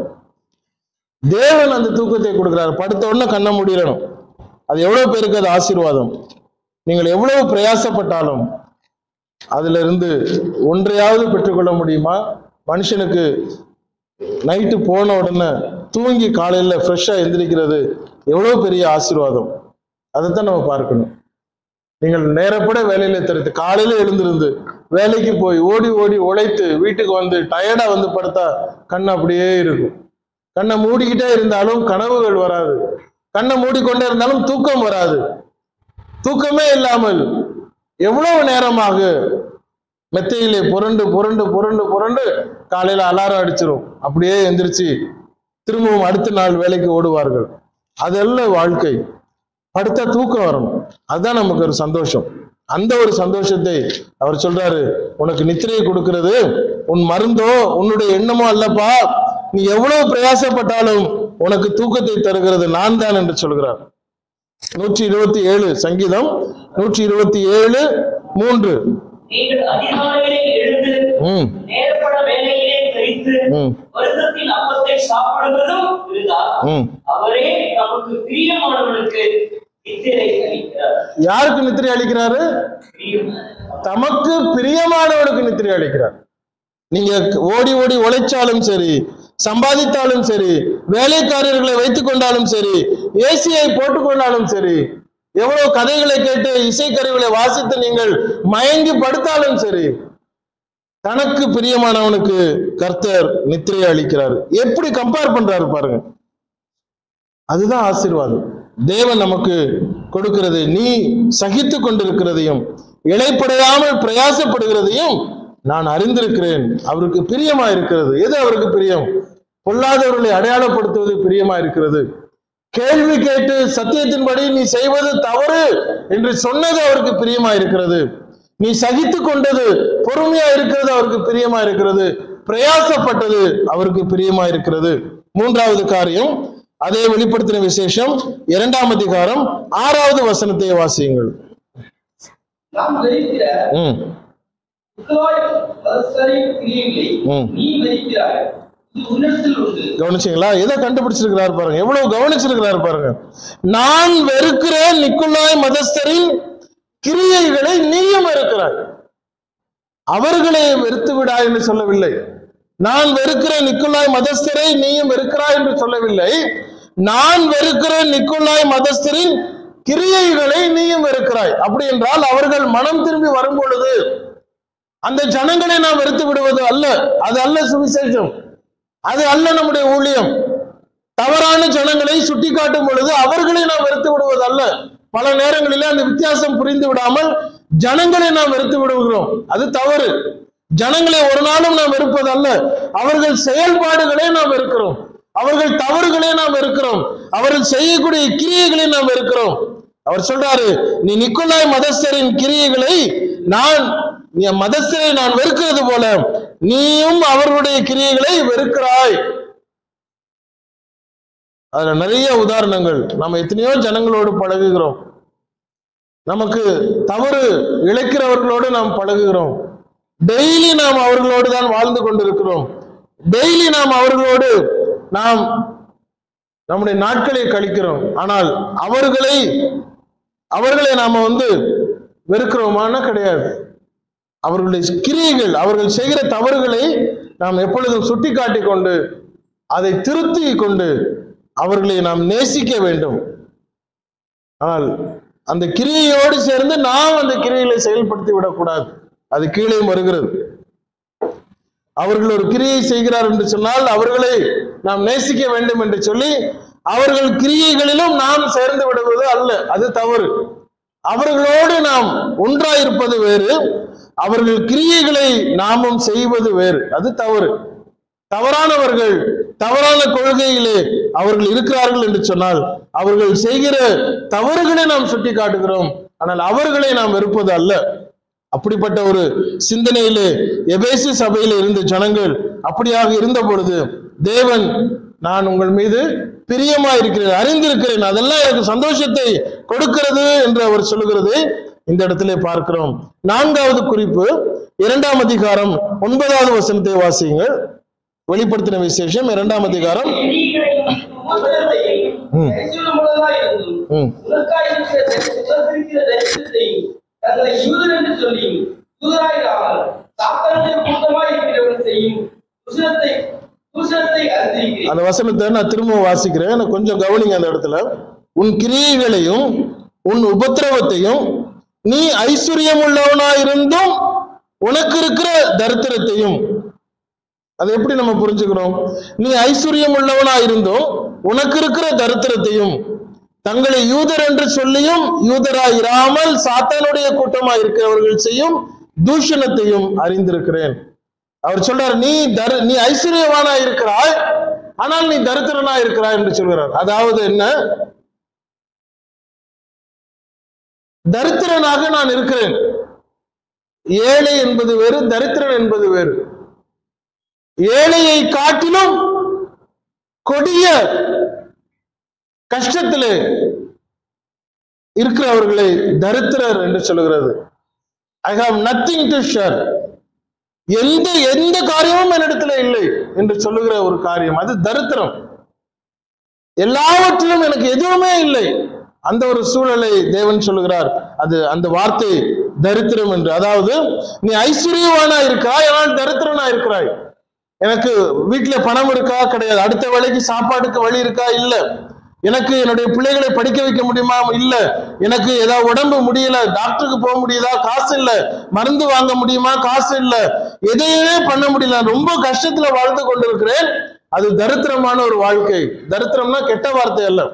தேவன் அந்த தூக்கத்தை கொடுக்கிறார் படுத்த உடனே கண்ணை மூடிடணும் அது எவ்வளவு பேருக்கு அது ஆசீர்வாதம் நீங்கள் எவ்வளவு பிரயாசப்பட்டாலும் அதுல இருந்து ஒன்றையாவது பெற்றுக்கொள்ள முடியுமா மனுஷனுக்கு நைட்டு போன உடனே தூங்கி காலையில ஃப்ரெஷ்ஷா எந்திரிக்கிறது எவ்வளவு பெரிய ஆசீர்வாதம் அதைத்தான் நம்ம பார்க்கணும் நீங்கள் நேரப்பட வேலையில தெரிந்து காலையில எழுந்திருந்து வேலைக்கு போய் ஓடி ஓடி உழைத்து வீட்டுக்கு வந்து டயர்டா வந்து படுத்தா கண் அப்படியே இருக்கும் கண்ணை மூடிக்கிட்டே இருந்தாலும் கனவுகள் வராது கண்ணை மூடிக்கொண்டே இருந்தாலும் தூக்கம் வராது தூக்கமே இல்லாமல் எவ்வளவு நேரமாக மெத்தையிலே புரண்டு புரண்டு புரண்டு புரண்டு காலையில அலாரம் அடிச்சிரும் அப்படியே எந்திரிச்சு திரும்பவும் அடுத்த நாள் வேலைக்கு ஓடுவார்கள் அதல்ல வாழ்க்கை படுத்தா தூக்கம் வரணும் அதுதான் நமக்கு ஒரு சந்தோஷம் அந்த ஒரு சந்தோஷத்தை அவர் சொல்றாரு உனக்கு நித்திரையை கொடுக்கிறது உன் மருந்தோ உன்னுடைய எண்ணமோ அல்லப்பா நீ எவ்வளவு பிரயாசப்பட்டாலும் உனக்கு தூக்கத்தை தருகிறது நான் தான் என்று சொல்கிறார் நூற்றி இருபத்தி ஏழு சங்கீதம் நூற்றி இருபத்தி ஏழு மூன்று நீங்கள் அதிகாலையிலே எழுந்து ம் நேரப்பட வேலையிலே கழித்து ம் வருத்தத்தின் அப்பத்தை சாப்பிடுவதும் விருதா ம் அவரே நமக்கு பிரியமானவனுக்கு நித்திரை அளிக்கிறார் யாருக்கு நித்திரை அளிக்கிறாரு பிரியம் தமக்கு பிரியமானவனுக்கு நித்திரை அளிக்கிறார் நீங்க ஓடி ஓடி உழைச்சாலும் சரி சம்பாதித்தாலும் சரி வேலைக்காரர்களை வைத்துக் கொண்டாலும் சரி ஏசியை போட்டுக்கொண்டாலும் சரி எவ்வளவு கதைகளை கேட்டு இசைக்கருவிகளை வாசித்து நீங்கள் மயங்கி படுத்தாலும் சரி தனக்கு பிரியமானவனுக்கு கர்த்தர் நித்திரை அளிக்கிறார் எப்படி கம்பேர் பண்றாரு பாருங்க அதுதான் ஆசீர்வாதம் தேவன் நமக்கு கொடுக்கிறது நீ சகித்து கொண்டிருக்கிறதையும் இழைப்படையாமல் பிரயாசப்படுகிறதையும் நான் அறிந்திருக்கிறேன் அவருக்கு பிரியமா இருக்கிறது எது அவருக்கு பிரியம் பொல்லாதவர்களை அடையாளப்படுத்துவது பிரியமா இருக்கிறது கேள்வி கேட்டு சத்தியத்தின்படி நீ செய்வது தவறு என்று சொன்னது அவருக்கு பிரியமா இருக்கிறது நீ சகித்து கொண்டது பொறுமையா இருக்கிறது அவருக்கு பிரியமா இருக்கிறது பிரயாசப்பட்டது அவருக்கு பிரியமா இருக்கிறது மூன்றாவது காரியம் அதே வெளிப்படுத்தின விசேஷம் இரண்டாம் அதிகாரம் ஆறாவது வசனத்தை வாசியுங்கள் நாம் வெறுக்கிற ம் புகழாய் பரஸ்பரின் கிரியைகளை ம். நீ வெறுக்கிறாய் இது உன்னிடத்தில் உண்டு கவனிச்சீங்களா எதை கண்டுபிடிச்சிருக்கிறார் பாருங்க எவ்வளவு கவனிச்சிருக்கிறார் பாருங்க நான் வெறுக்கிறேன் நிக்குலாய் மதஸ்தரின் கிரியைகளை நீயும் வெறுக்கிறாய் அவர்களை வெறுத்து விடாய் என்று சொல்லவில்லை நான் வெறுக்கிறேன் நிக்குலாய் மதஸ்தரை நீயும் வெறுக்கிறாய் என்று சொல்லவில்லை நான் வெறுக்கிறேன் நிக்குலாய் மதஸ்தரின் கிரியைகளை நீயும் வெறுக்கிறாய் அப்படி என்றால் அவர்கள் மனம் திரும்பி வரும் பொழுது அந்த ஜனங்களை நாம் வெறுத்து விடுவது அல்ல அது அல்ல சுவிசேஷம் அது அல்ல நம்முடைய ஊழியம் தவறான ஜனங்களை சுட்டிக்காட்டும் பொழுது அவர்களை நாம் வெறுத்து விடுவது அல்ல பல நேரங்களிலே அந்த வித்தியாசம் புரிந்து விடாமல் ஜனங்களை நாம் வெறுத்து விடுகிறோம் அது தவறு ஜனங்களை ஒரு நாளும் நாம் வெறுப்பது அல்ல அவர்கள் செயல்பாடுகளை நாம் வெறுக்கிறோம் அவர்கள் தவறுகளை நாம் வெறுக்கிறோம் அவர்கள் செய்யக்கூடிய கிரியைகளை நாம் வெறுக்கிறோம் அவர் சொல்றாரு நீ நிக்கோலாய் மதஸ்தரின் கிரியைகளை நான் நீ மதஸ்தரை நான் வெறுக்கிறது போல நீயும் அவர்களுடைய கிரியைகளை வெறுக்கிறாய் அதுல நிறைய உதாரணங்கள் நம்ம எத்தனையோ ஜனங்களோடு பழகுகிறோம் நமக்கு தவறு இழைக்கிறவர்களோடு நாம் பழகுகிறோம் டெய்லி நாம் அவர்களோடு தான் வாழ்ந்து கொண்டிருக்கிறோம் டெய்லி நாம் அவர்களோடு நாம் நம்முடைய நாட்களை கழிக்கிறோம் ஆனால் அவர்களை அவர்களை நாம வந்து வெறுக்கிறோமான கிடையாது அவர்களுடைய கிரியைகள் அவர்கள் செய்கிற தவறுகளை நாம் எப்பொழுதும் சுட்டி கொண்டு அதை திருத்தி கொண்டு அவர்களை நாம் நேசிக்க வேண்டும் ஆனால் அந்த கிரியையோடு சேர்ந்து நாம் அந்த கிரியைகளை செயல்படுத்தி விடக்கூடாது அது கீழே வருகிறது அவர்கள் ஒரு கிரியை செய்கிறார் என்று சொன்னால் அவர்களை நாம் நேசிக்க வேண்டும் என்று சொல்லி அவர்கள் கிரியைகளிலும் நாம் சேர்ந்து விடுவது அல்ல அது தவறு அவர்களோடு நாம் ஒன்றாயிருப்பது வேறு அவர்கள் கிரியைகளை நாமும் செய்வது வேறு அது தவறு தவறானவர்கள் தவறான கொள்கையிலே அவர்கள் இருக்கிறார்கள் என்று சொன்னால் அவர்கள் செய்கிற தவறுகளை நாம் சுட்டி காட்டுகிறோம் ஆனால் அவர்களை நாம் வெறுப்பது அல்ல அப்படிப்பட்ட ஒரு சிந்தனையிலே எபேசு சபையிலே இருந்த ஜனங்கள் அப்படியாக இருந்த பொழுது தேவன் நான் உங்கள் மீது பிரியமா இருக்கிறேன் அறிந்திருக்கிறேன் அதெல்லாம் எனக்கு சந்தோஷத்தை கொடுக்கிறது என்று அவர் சொல்லுகிறது இந்த இடத்திலே பார்க்கிறோம் நான்காவது குறிப்பு இரண்டாம் அதிகாரம் ஒன்பதாவது வசனத்தை வாசியுங்கள் வெளிப்படுத்தின விசேஷம் இரண்டாம் அதிகாரம் எதிரிகளையும் உபத்திரத்தையும் ம். கைசூலமுள்ளதாய் இருந்தும் ம். உனக்காய் இருக்கிற தரி- உலகிருக்கிற தரிசனத்தையும் தங்களை யூதர் என்று சொல்லியும் யூதராயிராமல் சாத்தானுடைய கூட்டமாய் இருக்கிறவன் செய்யும் தூஷணத்தை தூஷணத்தை அறிந்திருக்கிறேன் அந்த வசனத்தை நான் திரும்ப வாசிக்கிறேன் எனக்கு கொஞ்சம் கவனிங்க அந்த இடத்துல உன் கிரியைகளையும் உன் உபத்திரவத்தையும் நீ ஐஸ்வர்யம் உள்ளவனாயிருந்தும் உனக்கு இருக்கிற தரித்திரத்தையும் அதை எப்படி நம்ம புரிஞ்சுக்கிறோம் நீ ஐஸ்வர்யம் உள்ளவனாயிருந்தும் உனக்கு இருக்கிற தரித்திரத்தையும் தங்களை யூதர் என்று சொல்லியும் யூதராயிராமல் சாத்தானுடைய கூட்டமாய் இருக்கிறவர்கள் செய்யும் தூஷணத்தையும் அறிந்திருக்கிறேன் அவர் சொல்றார் நீ தரு நீ ஐஸ்வர்யவானா இருக்கிறாய் ஆனால் நீ தரித்திரனா இருக்கிறாய் என்று சொல்கிறார் அதாவது என்ன தரித்திரனாக நான் இருக்கிறேன் ஏழை என்பது வேறு தரித்திரன் என்பது வேறு ஏழையை காட்டிலும் கொடிய கஷ்டத்திலே இருக்கிறவர்களை தரித்திரர் என்று சொல்கிறது I have nothing to share எந்த எந்த காரியமும் என்னிடத்துல இல்லை என்று சொல்லுகிற ஒரு காரியம் அது தரித்திரம் எல்லாவற்றிலும் எனக்கு எதுவுமே இல்லை அந்த ஒரு சூழலை தேவன் சொல்லுகிறார் அது அந்த வார்த்தை தரித்திரம் என்று அதாவது நீ ஐஸ்வர்யவானா இருக்கிறாய் ஆனால் தரித்திரனா இருக்கிறாய் எனக்கு வீட்டுல பணம் இருக்கா கிடையாது அடுத்த வேலைக்கு சாப்பாடுக்கு வழி இருக்கா இல்ல எனக்கு என்னுடைய பிள்ளைகளை படிக்க வைக்க முடியுமா இல்ல எனக்கு ஏதாவது உடம்பு முடியல டாக்டருக்கு போக முடியுதா காசு இல்ல மருந்து வாங்க முடியுமா காசு இல்ல எதையுமே பண்ண முடியல நான் ரொம்ப கஷ்டத்துல வாழ்ந்து கொண்டிருக்கிறேன் அது தரித்திரமான ஒரு வாழ்க்கை தரித்திரம்னா கெட்ட வார்த்தை அல்ல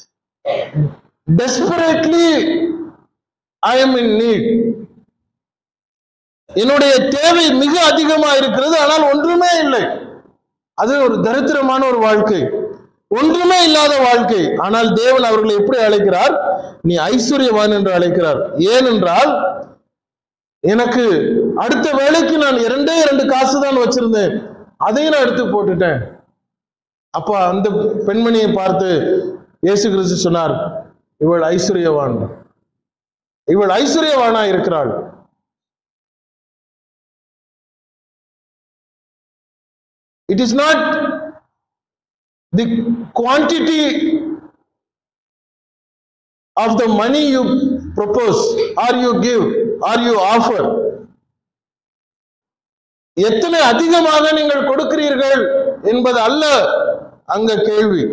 desperately I am in need என்னுடைய தேவை மிக அதிகமா இருக்கிறது ஆனால் ஒன்றுமே இல்லை அது ஒரு தரித்திரமான ஒரு வாழ்க்கை ஒன்றுமே இல்லாத வாழ்க்கை ஆனால் தேவன் அவர்களை எப்படி அழைக்கிறார் நீ ஐஸ்வர்யவான் என்று அழைக்கிறார் ஏனென்றால் எனக்கு அடுத்த வேலைக்கு நான் இரண்டே இரண்டு காசு தான் வச்சிருந்தேன் அதையும் நான் எடுத்து போட்டுட்டேன் அப்ப அந்த பெண்மணியை பார்த்து இயேசு கிறிஸ்து சொன்னார் இவள் ஐஸ்வர்யவான் இவள் ஐஸ்வர்யவானா இருக்கிறாள் It is not the quantity of the money you propose or you give or you offer. எத்தனை அதிகமாக நீங்கள் கொடுக்கிறீர்கள் என்பது அல்ல அங்க கேள்வி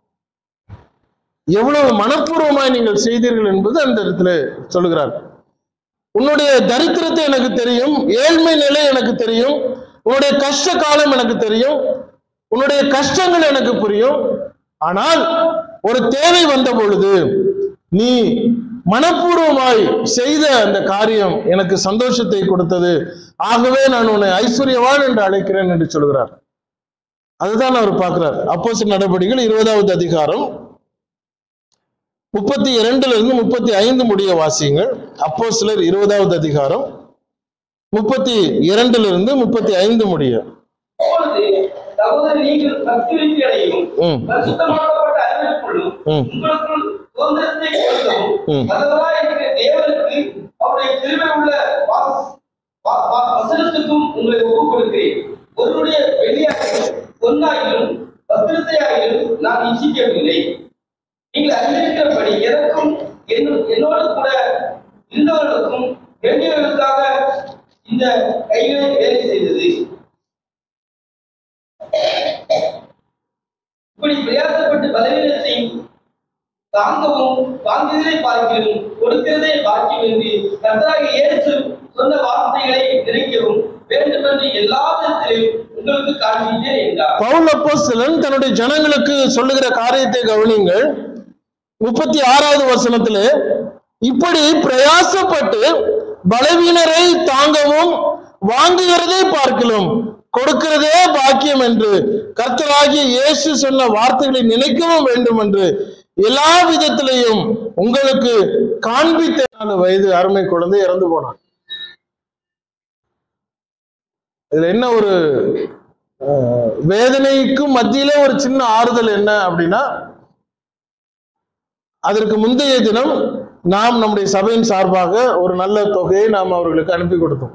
எவ்வளவு மனப்பூர்வமாய் நீங்கள் செய்தீர்கள் என்பது அந்த இடத்துல சொல்லுகிறார் உன்னுடைய தரித்திரத்தை எனக்கு தெரியும் ஏழ்மை நிலை எனக்கு தெரியும் உன்னுடைய கஷ்ட காலம் எனக்கு தெரியும் உன்னுடைய கஷ்டங்கள் எனக்கு புரியும் ஆனால் ஒரு தேவை வந்த பொழுது நீ மனப்பூர்வமாய் செய்த அந்த காரியம் எனக்கு சந்தோஷத்தை கொடுத்தது ஆகவே நான் உன்னை ஐஸ்வர்யவான் என்று அழைக்கிறேன் என்று சொல்கிறார் அதுதான் அவர் பார்க்கிறார் அப்போஸ் நடவடிக்கைகள் இருபதாவது அதிகாரம் முப்பத்தி இரண்டுல இருந்து முப்பத்தி ஐந்து முடிய வாசியுங்கள் அப்போ சிலர் இருபதாவது அதிகாரம் முப்பத்தி இரண்டுல இருந்து முப்பத்தி ஐந்து முடிய அப்பொழுது சகோதரர் நீங்கள் பக்தி விருத்தியடையும் ம். பரிசுத்தமாக்கப்பட்ட அறிவிற்குள்ளும் ம். உங்களுக்குள் சுதந்திரத்தை கொடுக்கவும் ம். நல்லவராய் இருக்கிற தேவனுக்கு அவருடைய கிருபை உள்ள வாஸ்- வா- வா- வசனத்துக்கும் உங்களை ஒப்புக் கொடுக்கிறேன் ஒருவருடைய வெளியாகிலும் பொன்னாகிலும் வஸ்திரத்தையாகிலும் நான் இச்சிக்கவில்லை நீங்கள் அறிந்திருக்கிறபடி எனக்கும் என்னும் என்னோடு கூட இருந்தவர்களுக்கும் வேண்டியவர்களுக்காக இந்த கைகளை வேலை செய்தது இப்படி பிரயாசப்பட்டு பலவீனத்தை தாங்கவும் தாங்குவதை பார்க்கிறோம் கொடுக்கிறதை பாக்கியம் என்று கர்த்தராகிய இயேசு சொன்ன வார்த்தைகளை நினைக்கவும் வேண்டும் என்று எல்லா விதத்திலும் காண்பித்தேன் என்றார் பவுல் அப்போஸ்தலன் தன்னுடைய ஜனங்களுக்கு சொல்லுகிற காரியத்தை கவனிங்கள் முப்பத்தி ஆறாவது வசனத்திலே இப்படி பிரயாசப்பட்டு பலவீனரை தாங்கவும் வாங்குகிறதே பார்க்கலாம் கொடுக்கிறதே பாக்கியம் என்று கர்த்தராகிய இயேசு சொன்ன வார்த்தைகளை நினைக்கவும் வேண்டும் என்று எல்லா விதத்திலையும் உங்களுக்கு காண்பித்த நாலு வயது அருமை குழந்தை இறந்து போனான் இதுல என்ன ஒரு அஹ், வேதனைக்கும் மத்தியில ஒரு சின்ன ஆறுதல் என்ன அப்படின்னா அதற்கு முந்தைய தினம் நாம் நம்முடைய சபையின் சார்பாக ஒரு நல்ல தொகையை நாம் அவர்களுக்கு அனுப்பி கொடுத்தோம்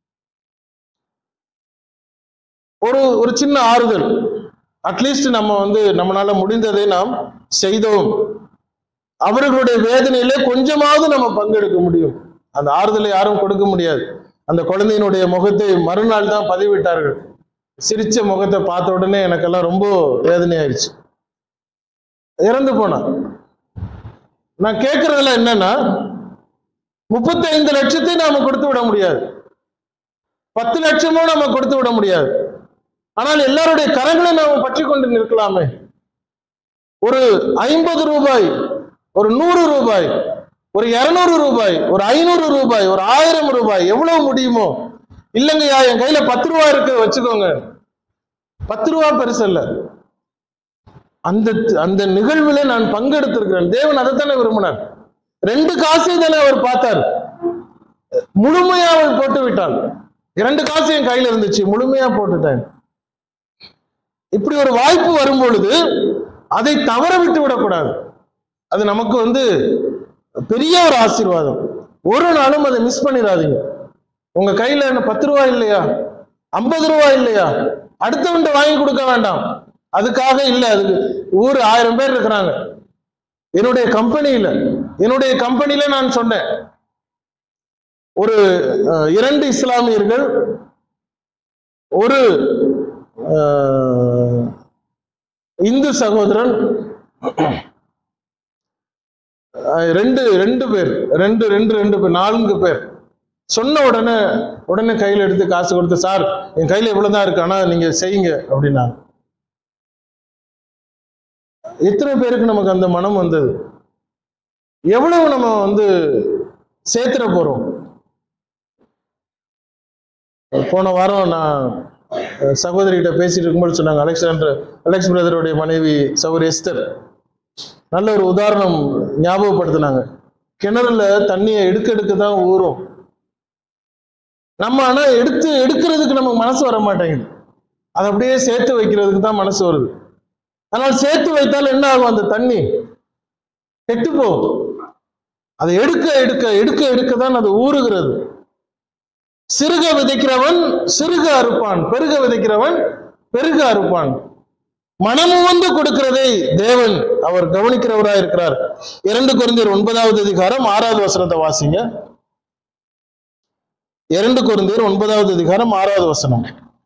ஒரு ஒரு சின்ன ஆறுதல் அட்லீஸ்ட் நம்ம வந்து நம்மளால முடிந்ததை நாம் செய்தோம் அவர்களுடைய வேதனையிலே கொஞ்சமாவது நம்ம பங்கெடுக்க முடியும் அந்த ஆறுதலை யாரும் கொடுக்க முடியாது அந்த குழந்தையினுடைய முகத்தை மறுநாள் தான் பதிவிட்டார்கள் சிரிச்ச முகத்தை பார்த்த உடனே எனக்கெல்லாம் ரொம்ப வேதனை ஆயிடுச்சு இறந்து போனான் நான் கேட்கறதுல என்னன்னா முப்பத்தைந்து லட்சத்தை நாம கொடுத்து விட முடியாது பத்து லட்சமும் நம்ம கொடுத்து விட முடியாது ஆனால் எல்லாருடைய கரங்களை நாம பற்றி கொண்டு நிற்கலாமே ஒரு ஐம்பது ரூபாய் ஒரு நூறு ரூபாய் ஒரு இருநூறு ரூபாய் ஒரு ஐநூறு ரூபாய் ஒரு ஆயிரம் ரூபாய் எவ்வளவு முடியுமோ இல்லைங்கய்யா என் கையில பத்து ரூபா இருக்கு வச்சுக்கோங்க பத்து ரூபா பெருசு இல்ல அந்த அந்த நிகழ்வுல நான் பங்கெடுத்திருக்கிறேன் தேவன் அதைத்தானே விரும்பினார் ரெண்டு காசை தானே அவர் பார்த்தார் முழுமையா அவள் போட்டு விட்டாள் இரண்டு காசு என் கையில இருந்துச்சு முழுமையா போட்டுட்டேன் இப்படி ஒரு வாய்ப்பு வரும் பொழுது அதை தவற விட்டு விடக்கூடாது அது நமக்கு வந்து பெரிய ஒரு ஆசீர்வாதம் ஒரு நாளும் அதை மிஸ் பண்ணிடாதீங்க உங்க கையில என்ன பத்து ரூபாய் இல்லையா ஐம்பது ரூபாய் இல்லையா அடுத்தவன்ட்ட வாங்கி கொடுக்க வேண்டாம் அதுக்காக இல்ல அதுக்கு ஊர் ஆயிரம் பேர் இருக்கிறாங்க என்னுடைய கம்பெனியில என்னுடைய கம்பெனியில நான் சொன்னேன் ஒரு அஹ், இரண்டு இஸ்லாமியர்கள் ஒரு அஹ், இந்து சகோதரன் அஹ், ரெண்டு ரெண்டு பேர் ரெண்டு ரெண்டு ரெண்டு பேர் நான்கு பேர் சொன்ன உடனே உடனே கையில எடுத்து காசு கொடுத்து சார் என் கையில இவ்வளவுதான் இருக்கு ஆனா நீங்க செய்யுங்க அப்படின்னாங்க எத்தனை பேருக்கு நமக்கு அந்த மனம் வந்தது எவ்வளவு நம்ம வந்து சேர்த்துட போறோம் போன வாரம் நான் அஹ், சகோதரிகிட்ட பேசிட்டு இருக்கும்போது சொன்னாங்க அலெக்சாண்டர் அலெக்ஸ் பிரதருடைய மனைவி சௌரி எஸ்தர் நல்ல ஒரு உதாரணம் ஞாபகப்படுத்தினாங்க கிணறுல தண்ணியை எடுக்க எடுக்க தான் ஊறும் நம்ம ஆனா எடுத்து எடுக்கிறதுக்கு நமக்கு மனசு வர மாட்டேங்குது அதை அப்படியே சேர்த்து வைக்கிறதுக்கு தான் மனசு வருது ஆனால் சேர்த்து வைத்தால் என்ன ஆகும் அந்த தண்ணி கெட்டு போகும் அதை எடுக்க எடுக்க எடுக்க எடுக்க தான் அது ஊறுகிறது சிறுக விதைக்கிறவன் சிறுக அறுப்பான் பெருக விதைக்கிறவன் பெருக அறுப்பான் மனமு வந்து கொடுக்கிறதை தேவன் அவர் கவனிக்கிறவராய் இருக்கிறார் இரண்டு குருந்தியர் ஒன்பதாவது அதிகாரம் ஆறாவது வசனத்தை வாசிங்க இரண்டு குருந்தியர் ஒன்பதாவது அதிகாரம் ஆறாவது வசனம்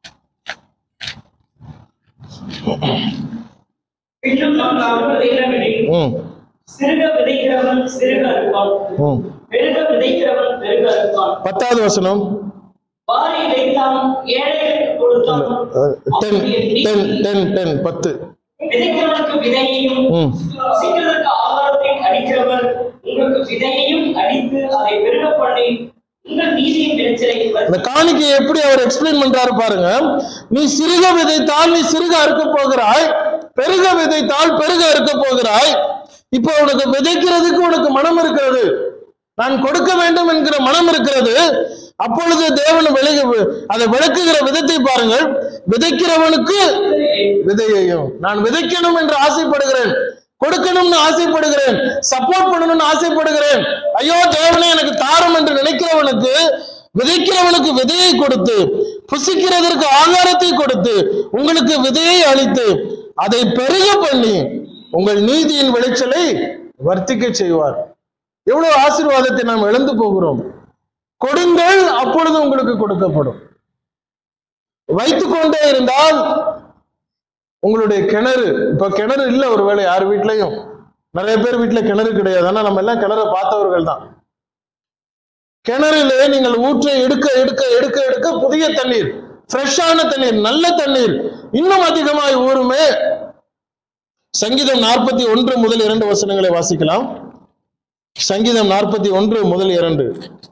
இன்னும் நாம் சொல்வது என்னவெனில், ம் சிறுக விதைக்கிறவன் சிறுக அறுப்பான் ம் பெருக விதைக்கிறவன் பெருக அறுப்பான் பத்தாவது வசனம் வாரி இறைத்தான் ஏழைகளுக்கு கொடுத்தான் டென் டென் டென் டென் பத்து விதைக்கிறவனுக்கு விதையையும் ம் சிக்கிறதற்கு ஆகாரத்தையும் அளிக்கிறவர் உங்களுக்கு விதையையும் அளித்து அதை பெருக பண்ணி உங்கள் நீதியின் விளைச்சலை அந்த காணிக்கையை எப்படி அவர் எக்ஸ்பிளைன் பண்றாரு பாருங்க நீ சிறுக விதைத்தால் நீ சிறுக அறுக்க போகிறாய் பெருக விதைத்தால் பெருக அறுக்க போகிறாய் இப்போ உனக்கு விதைக்கிறதுக்கு உனக்கு மனம் இருக்கிறது நான் கொடுக்க வேண்டும் என்கிற மனம் இருக்கிறது அப்பொழுது தேவன் விலகு அதை விளக்குகிற விதத்தை பாருங்கள் விதைக்கிறவனுக்கு விதையையும் நான் விதைக்கணும் என்று ஆசைப்படுகிறேன் கொடுக்கணும்னு ஆசைப்படுகிறேன் சப்போர்ட் பண்ணணும்னு ஆசைப்படுகிறேன் ஐயோ தேவனே எனக்கு தாரம் என்று நினைக்கிறவனுக்கு விதைக்கிறவனுக்கு விதையை கொடுத்து புசிக்கிறதற்கு ஆகாரத்தை கொடுத்து உங்களுக்கு விதையை அளித்து அதை பெருக பண்ணி உங்கள் நீதியின் விளைச்சலை வர்த்திக்க செய்வார் எவ்வளவு ஆசீர்வாதத்தை நாம் இழந்து போகிறோம் கொடுங்கள் அப்பொழுது உங்களுக்கு கொடுக்கப்படும் வைத்துக் கொண்டே இருந்தால் உங்களுடைய கிணறு இப்ப கிணறு இல்ல ஒருவேளை யார் வீட்லயும் நிறைய பேர் வீட்ல கிணறு கிடையாது ஆனா நம்ம எல்லாம் கிணறு பார்த்தவர்கள் தான் கிணறிலே நீங்கள் ஊற்றை எடுக்க எடுக்க எடுக்க எடுக்க புதிய தண்ணீர் ஃப்ரெஷ்ஷான தண்ணீர் நல்ல தண்ணீர் இன்னும் அதிகமாய் ஊறுமே சங்கீதம் நாற்பத்தி ஒன்று முதல் இரண்டு வசனங்களை வாசிக்கலாம் சங்கீதம் நாற்பத்தி ஒன்று முதல் இரண்டு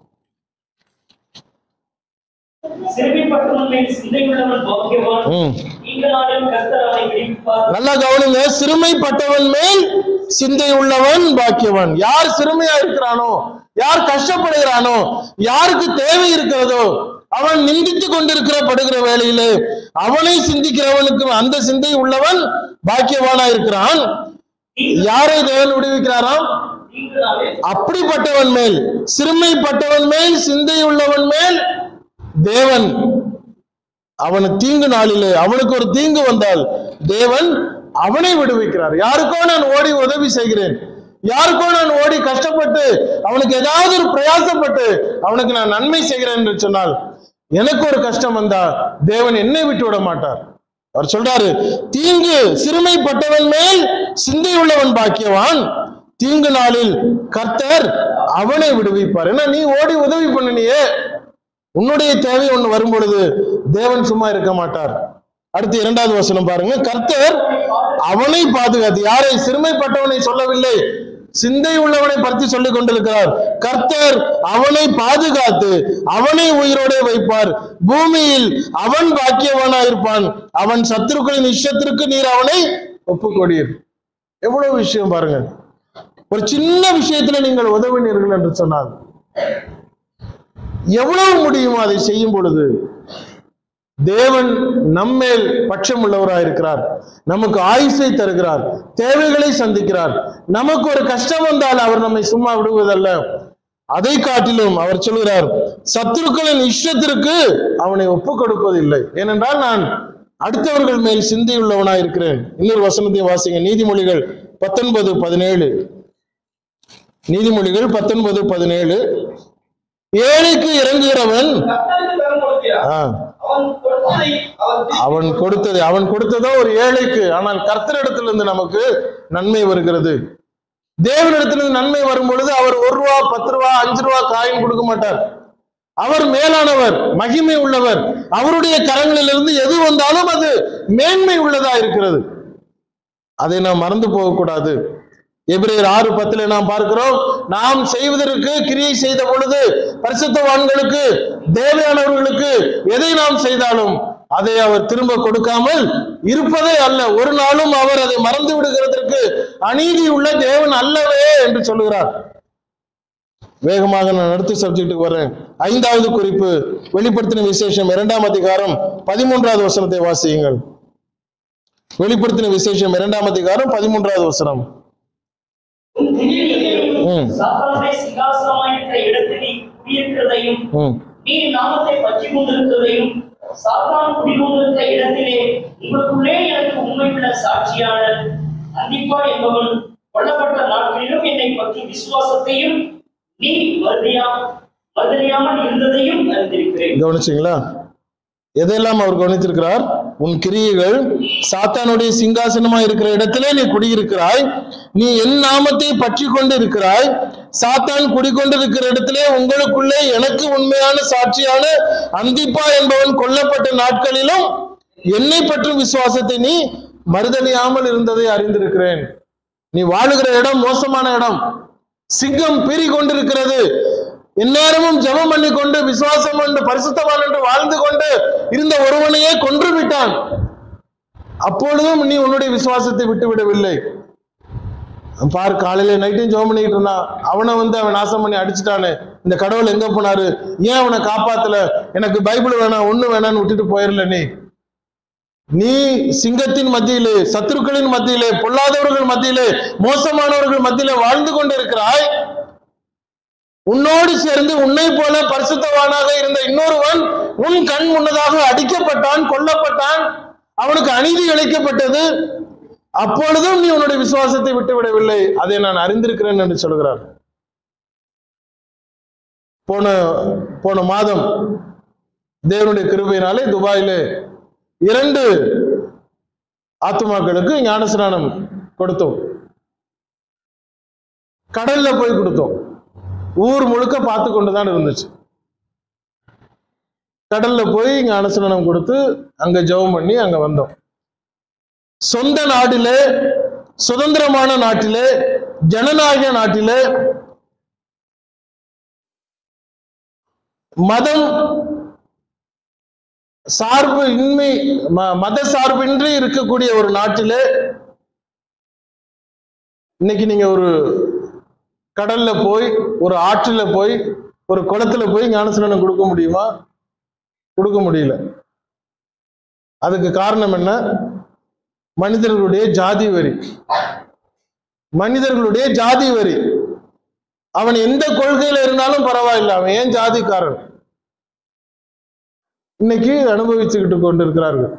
சிறுமிப்பட்டவன் மேல் சிந்தையுள்ளவன் பாக்கியவான் ம். இந்த நாளில் கர்த்தர் அவனை விடுவிப்பார் நல்லா கவனிங்க சிறுமைப்பட்டவன் மேல் சிந்தை உள்ளவன் பாக்கியவன் யார் சிறுமையா இருக்கிறானோ யார் கஷ்டப்படுகிறானோ யாருக்கு தேவை இருக்கிறதோ அவன் நிந்தித்து கொண்டிருக்கிற படுகிற வேளையிலே அவனை சிந்திக்கிறவனுக்கு அந்த சிந்தை உள்ளவன் பாக்கியவானா இருக்கிறான் யாரை தேவன் விடுவிக்கிறாராம் இந்த நாளில் அப்படிப்பட்டவன் மேல் சிறுமைப்பட்டவன் மேல் சிந்தை உள்ளவன் மேல் தேவன் அவனு தீங்கு நாளிலே அவனுக்கு ஒரு தீங்கு வந்தால் தேவன் அவனை விடுவிக்கிறார் யாருக்கோ நான் ஓடி உதவி செய்கிறேன் யாருக்கோ நான் ஓடி கஷ்டப்பட்டு அவனுக்கு ஏதாவது ஒரு பிரயாசப்பட்டு அவனுக்கு நான் நன்மை செய்கிறேன் என்று சொன்னால் எனக்கு ஒரு கஷ்டம் வந்தா தேவன் என்னை விட்டு விட மாட்டார் அவர் சொல்றாரு தீங்கு சிறுமைப்பட்டவன் மேல் சிந்தை உள்ளவன் பாக்கியவான் தீங்கு நாளில் கர்த்தர் அவனை விடுவிப்பார் ஏன்னா நீ ஓடி உதவி பண்ணினியே உன்னுடைய தேவை ஒண்ணு வரும் பொழுது தேவன் சும்மா இருக்க மாட்டார் அடுத்து இரண்டாவது வசனம் பாருங்க கர்த்தர் அவனை பாதுகாத்து யாரை சிறுமைப்பட்டவனை சொல்லவில்லை சிந்தை உள்ளவனை பற்றி சொல்லிக் கொண்டிருக்கிறார் கர்த்தர் அவனை பாதுகாத்து அவனை உயிரோட வைப்பார் பூமியில் அவன் பாக்கியவானாயிருப்பான் அவன் சத்துருக்களின் இஷ்டத்திற்கு நீர் அவனை ஒப்புக்கொடீர் எவ்வளவு விஷயம் பாருங்க ஒரு சின்ன விஷயத்துல நீங்கள் உதவினீர்கள் என்று சொன்னால் எவ்வளவு முடியுமோ அதை செய்யும் பொழுது தேவன் நம்மேல் பட்சம் உள்ளவராயிருக்கிறார் நமக்கு ஆயுசை தருகிறார் தேவைகளை சந்திக்கிறார் நமக்கு ஒரு கஷ்டம் வந்தால் அவர் நம்மை சும்மா விடுவதல்ல அதை காட்டிலும் அவர் சொல்கிறார் சத்துருக்களின் இஷ்டத்திற்கு அவனை ஒப்புக் கொடுப்பதில்லை ஏனென்றால் நான் அடுத்தவர்கள் மேல் சிந்தையுள்ளவனாய் இருக்கிறேன் இன்னொரு வசனத்தை வாசிங்க நீதிமொழிகள் பத்தொன்பது பதினேழு நீதிமொழிகள் பத்தொன்பது பதினேழு ஏழைக்கு இறங்குகிறவன் கர்த்தருக்கு கரம் கொடுக்கிறார் ஆ, அவன் கொடுத்ததை அவன் திருப்பி அவன் கொடுத்தது அவன் கொடுத்ததோ ஒரு ஏழைக்கு ஆனால் கர்த்தரிடத்திலிருந்து நமக்கு நன்மை வருகிறது தேவனிடத்திலிருந்து நன்மை வரும் பொழுது அவர் ஒரு ரூபா பத்து ரூபா அஞ்சு ரூபா காயின் கொடுக்க மாட்டார் அவர் மேலானவர் மகிமை உள்ளவர் அவருடைய கரங்களிலிருந்து எது வந்தாலும் அது மேன்மை உள்ளதா இருக்கிறது அதை நாம் மறந்து போகக்கூடாது எபிரேயர் ஆறு பத்துல நாம் பார்க்கிறோம் நாம் செய்வதற்கு கிரியை செய்த பொழுது பரிசுத்தவான்களுக்கு தேவையானவர்களுக்கு எதை நாம் செய்தாலும் அதை அவர் திரும்ப கொடுக்காமல் இருப்பதே அல்ல ஒரு நாளும் அவர் அதை மறந்து விடுகிறதற்கு அநீதி உள்ள தேவன் அல்லவே என்று சொல்லுகிறார் வேகமாக நான் அடுத்த சப்ஜெக்ட்டுக்கு வர்றேன் ஐந்தாவது குறிப்பு வெளிப்படுத்தின விசேஷம் இரண்டாம் அதிகாரம் பதிமூன்றாவது வசனத்தை வாசியுங்கள் வெளிப்படுத்தின விசேஷம் இரண்டாம் அதிகாரம் பதிமூன்றாவது வசனம் உன் குடியிருக்கையும் ம். சாத்தானுடைய சிங்காசனமாயிருக்கிற இடத்தில் நீ குடியிருக்கிறதையும் ம் நீ நாமத்தை பற்றி கொண்டிருக்கிறதையும் சாத்தான் குடிகொண்டிருக்கிற இடத்திலே உங்களுக்குள்ளே எனக்கு உண்மையுள்ள சாட்சியான அந்திப்பா என்பவன் கொல்லப்பட்ட நாட்களிலும் என்னை பற்றி விசுவாசத்தையும் நீ மறுதியா மறுதலியாமல் இருந்ததையும் அறிந்திருக்கிறேன் கவனிச்சீங்களா எதையெல்லாம் அவர் கவனித்திருக்கிறார் உன் கிரியைகள் சாத்தானுடைய சிங்காசனமா இருக்கிற இடத்திலே நீ குடியிருக்கிறாய் நீ என் நாமத்தை பற்றி கொண்டு இருக்கிறாய் சாத்தான் குடிக்கொண்டிருக்கிற இடத்திலே உங்களுக்குள்ளே எனக்கு உண்மையான சாட்சியான அந்திப்பா என்பவன் கொல்லப்பட்ட நாட்களிலும் என்னை பற்றும் விசுவாசத்தை நீ மறுதலியாமல் இருந்ததை அறிந்திருக்கிறேன் நீ வாழுகிற இடம் மோசமான இடம் சிங்கம் பீறி கொண்டிருக்கிறது எந்நேரமும் ஜெபம் பண்ணி கொண்டு விசுவாசம் கொண்டு பரிசுத்தவான் என்று வாழ்ந்து கொண்டு இருந்த ஒருவனையே கொன்று விட்டான் அப்பொழுதும் நீ உன்னுடைய விசுவாசத்தை விட்டு விடவில்லை பார் காலையில நைட்டும் ஜெபம் பண்ணிட்டு இருந்தான் அவனை வந்து அவன் நாசம் பண்ணி அடிச்சுட்டானே இந்த கடவுள் எங்க போனாரு ஏன் அவனை காப்பாத்தல எனக்கு பைபிள் வேணாம் ஒண்ணு வேணாம்னு விட்டுட்டு போயிடல நீ நீ சிங்கத்தின் மத்தியிலே சத்துருக்களின் மத்தியிலே பொல்லாதவர்கள் மத்தியிலே மோசமானவர்கள் மத்தியிலே வாழ்ந்து கொண்டிருக்கிறாய் உன்னோடு சேர்ந்து உன்னை போல பரிசுத்தவானாக இருந்த இன்னொருவன் உன் கண் முன்னதாக அடிக்கப்பட்டான் கொல்லப்பட்டான் அவனுக்கு அநீதி இழைக்கப்பட்டது அப்பொழுதும் நீ உன்னுடைய விசுவாசத்தை விட்டு விடவில்லை அதை நான் அறிந்திருக்கிறேன் என்று சொல்கிறார் போன போன மாதம் தேவனுடைய கிருபையினாலே துபாயிலே இரண்டு ஆத்துமாக்களுக்கு ஞானஸ்நானம் கொடுத்தோம் கடல்ல போய் கொடுத்தோம் ஊர் முழுக்க பார்த்து கொண்டுதான் இருந்துச்சு கடல்ல போய் இங்க அனுசரணம் கொடுத்து அங்க ஜெபம் பண்ணி அங்க வந்தோம் சொந்த நாட்டிலே சுதந்திரமான நாட்டிலே ஜனநாயக நாட்டிலே மதம் சார்பு இன்மை ம- மத சார்பின்றி இருக்கக்கூடிய ஒரு நாட்டிலே இன்னைக்கு நீங்க ஒரு கடல்ல போய் ஒரு ஆற்றுல போய் ஒரு குளத்துல போய் ஞானஸ்நானம் கொடுக்க முடியுமா கொடுக்க முடியல அதுக்கு காரணம் என்ன மனிதர்களுடைய ஜாதி வரி மனிதர்களுடைய ஜாதி வரி அவன் எந்த கொள்கையில இருந்தாலும் பரவாயில்லை அவன் ஏன் ஜாதிக்காரன் இன்னைக்கு அனுபவிச்சுக்கிட்டு கொண்டிருக்கிறார்கள்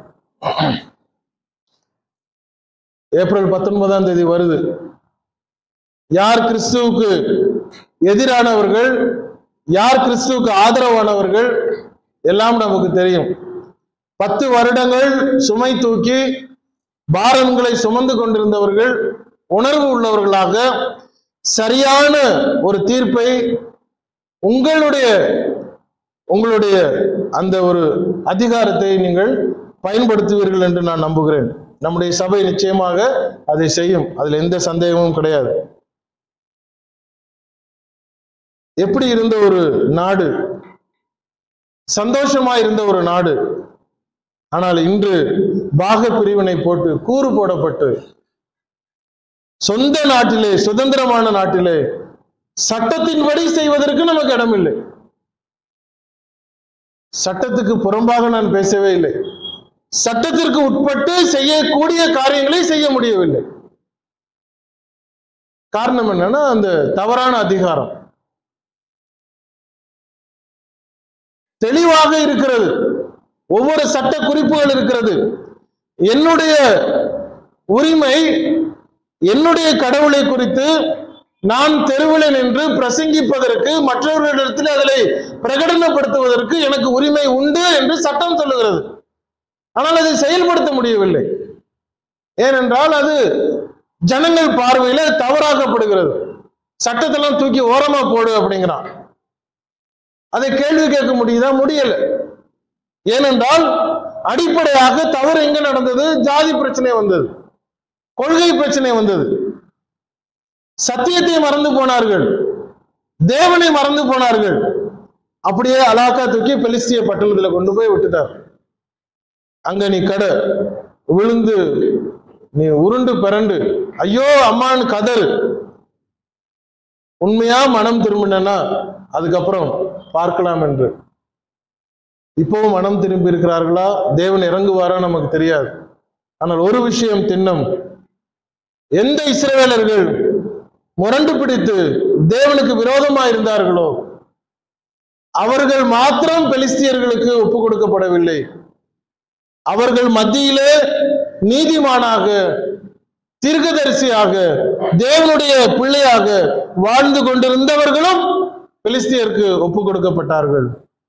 ஏப்ரல் பத்தொன்பதாம் தேதி வருது யார் கிறிஸ்துவுக்கு எதிரானவர்கள் யார் கிறிஸ்துவுக்கு ஆதரவானவர்கள் எல்லாம் நமக்கு தெரியும் பத்து வருடங்கள் சுமை தூக்கி பாரங்களை சுமந்து கொண்டிருந்தவர்கள் உணர்வு உள்ளவர்களாக சரியான ஒரு தீர்ப்பை உங்களுடைய உங்களுடைய அந்த ஒரு அதிகாரத்தை நீங்கள் பயன்படுத்துவீர்கள் என்று நான் நம்புகிறேன் நம்முடைய சபை நிச்சயமாக அதை செய்யும் அதுல எந்த சந்தேகமும் கிடையாது எப்படி இருந்த ஒரு நாடு சந்தோஷமா இருந்த ஒரு நாடு ஆனால் இன்று பாக பிரிவினை போட்டு கூறு போடப்பட்டு சொந்த நாட்டிலே சுதந்திரமான நாட்டிலே சட்டத்தின்படி செய்வதற்கு நமக்கு இடமில்லை சட்டத்துக்கு புறம்பாக நான் பேசவே இல்லை சட்டத்திற்கு உட்பட்டு செய்யக்கூடிய காரியங்களை செய்ய முடியவில்லை காரணம் என்னன்னா அந்த தவறான அதிகாரம் தெளிவாக இருக்கிறது ஒவ்வொரு சட்ட குறிப்புகள் இருக்கிறது என்னுடைய உரிமை என்னுடைய கடவுளை குறித்து நான் தெருவில் நின்று பிரசங்கிப்பதற்கு மற்றவர்களிடத்தில் அதனை பிரகடனப்படுத்துவதற்கு எனக்கு உரிமை உண்டு என்று சட்டம் சொல்லுகிறது ஆனால் அதை செயல்படுத்த முடியவில்லை ஏனென்றால் அது ஜனங்கள் பார்வையில தவறாக்கப்படுகிறது சட்டத்தெல்லாம் தூக்கி ஓரமா போடு அப்படிங்கிறான் அதை கேள்வி கேட்க முடியுதா முடியல ஏனென்றால் அடிப்படையாக தவறு எங்க நடந்தது ஜாதி பிரச்சனை வந்தது கொள்கை பிரச்சனை வந்தது சத்தியத்தை மறந்து போனார்கள் தேவனை மறந்து போனார்கள் அப்படியே அலாக்கா தூக்கி பெலிஸ்திய பட்டணத்துல கொண்டு போய் விட்டுட்டார் அங்க நீ கடை விழுந்து நீ உருண்டு பிறண்டு ஐயோ அம்மான்னு கதறு உண்மையா மனம் திரும்பினா அதுக்கப்புறம் பார்க்கலாம் என்று இப்பவும் மனம் திரும்பி இருக்கிறார்களா தேவன் இறங்குவாரா நமக்கு தெரியாது ஆனால் ஒரு விஷயம் திண்ணம் எந்த இஸ்ரவேலர்கள் முரண்டு பிடித்து தேவனுக்கு விரோதமா இருந்தார்களோ அவர்கள் மாத்திரம் பெலிஸ்தியர்களுக்கு ஒப்பு கொடுக்கப்படவில்லை அவர்கள் மத்தியிலே நீதிமானாக தீர்க்கதரிசியாக தேவனுடைய பிள்ளையாக வாழ்ந்து கொண்டிருந்தவர்களும் பெலிஸ்தியருக்கு ஒப்பு கொடுக்கப்பட்டார்கள்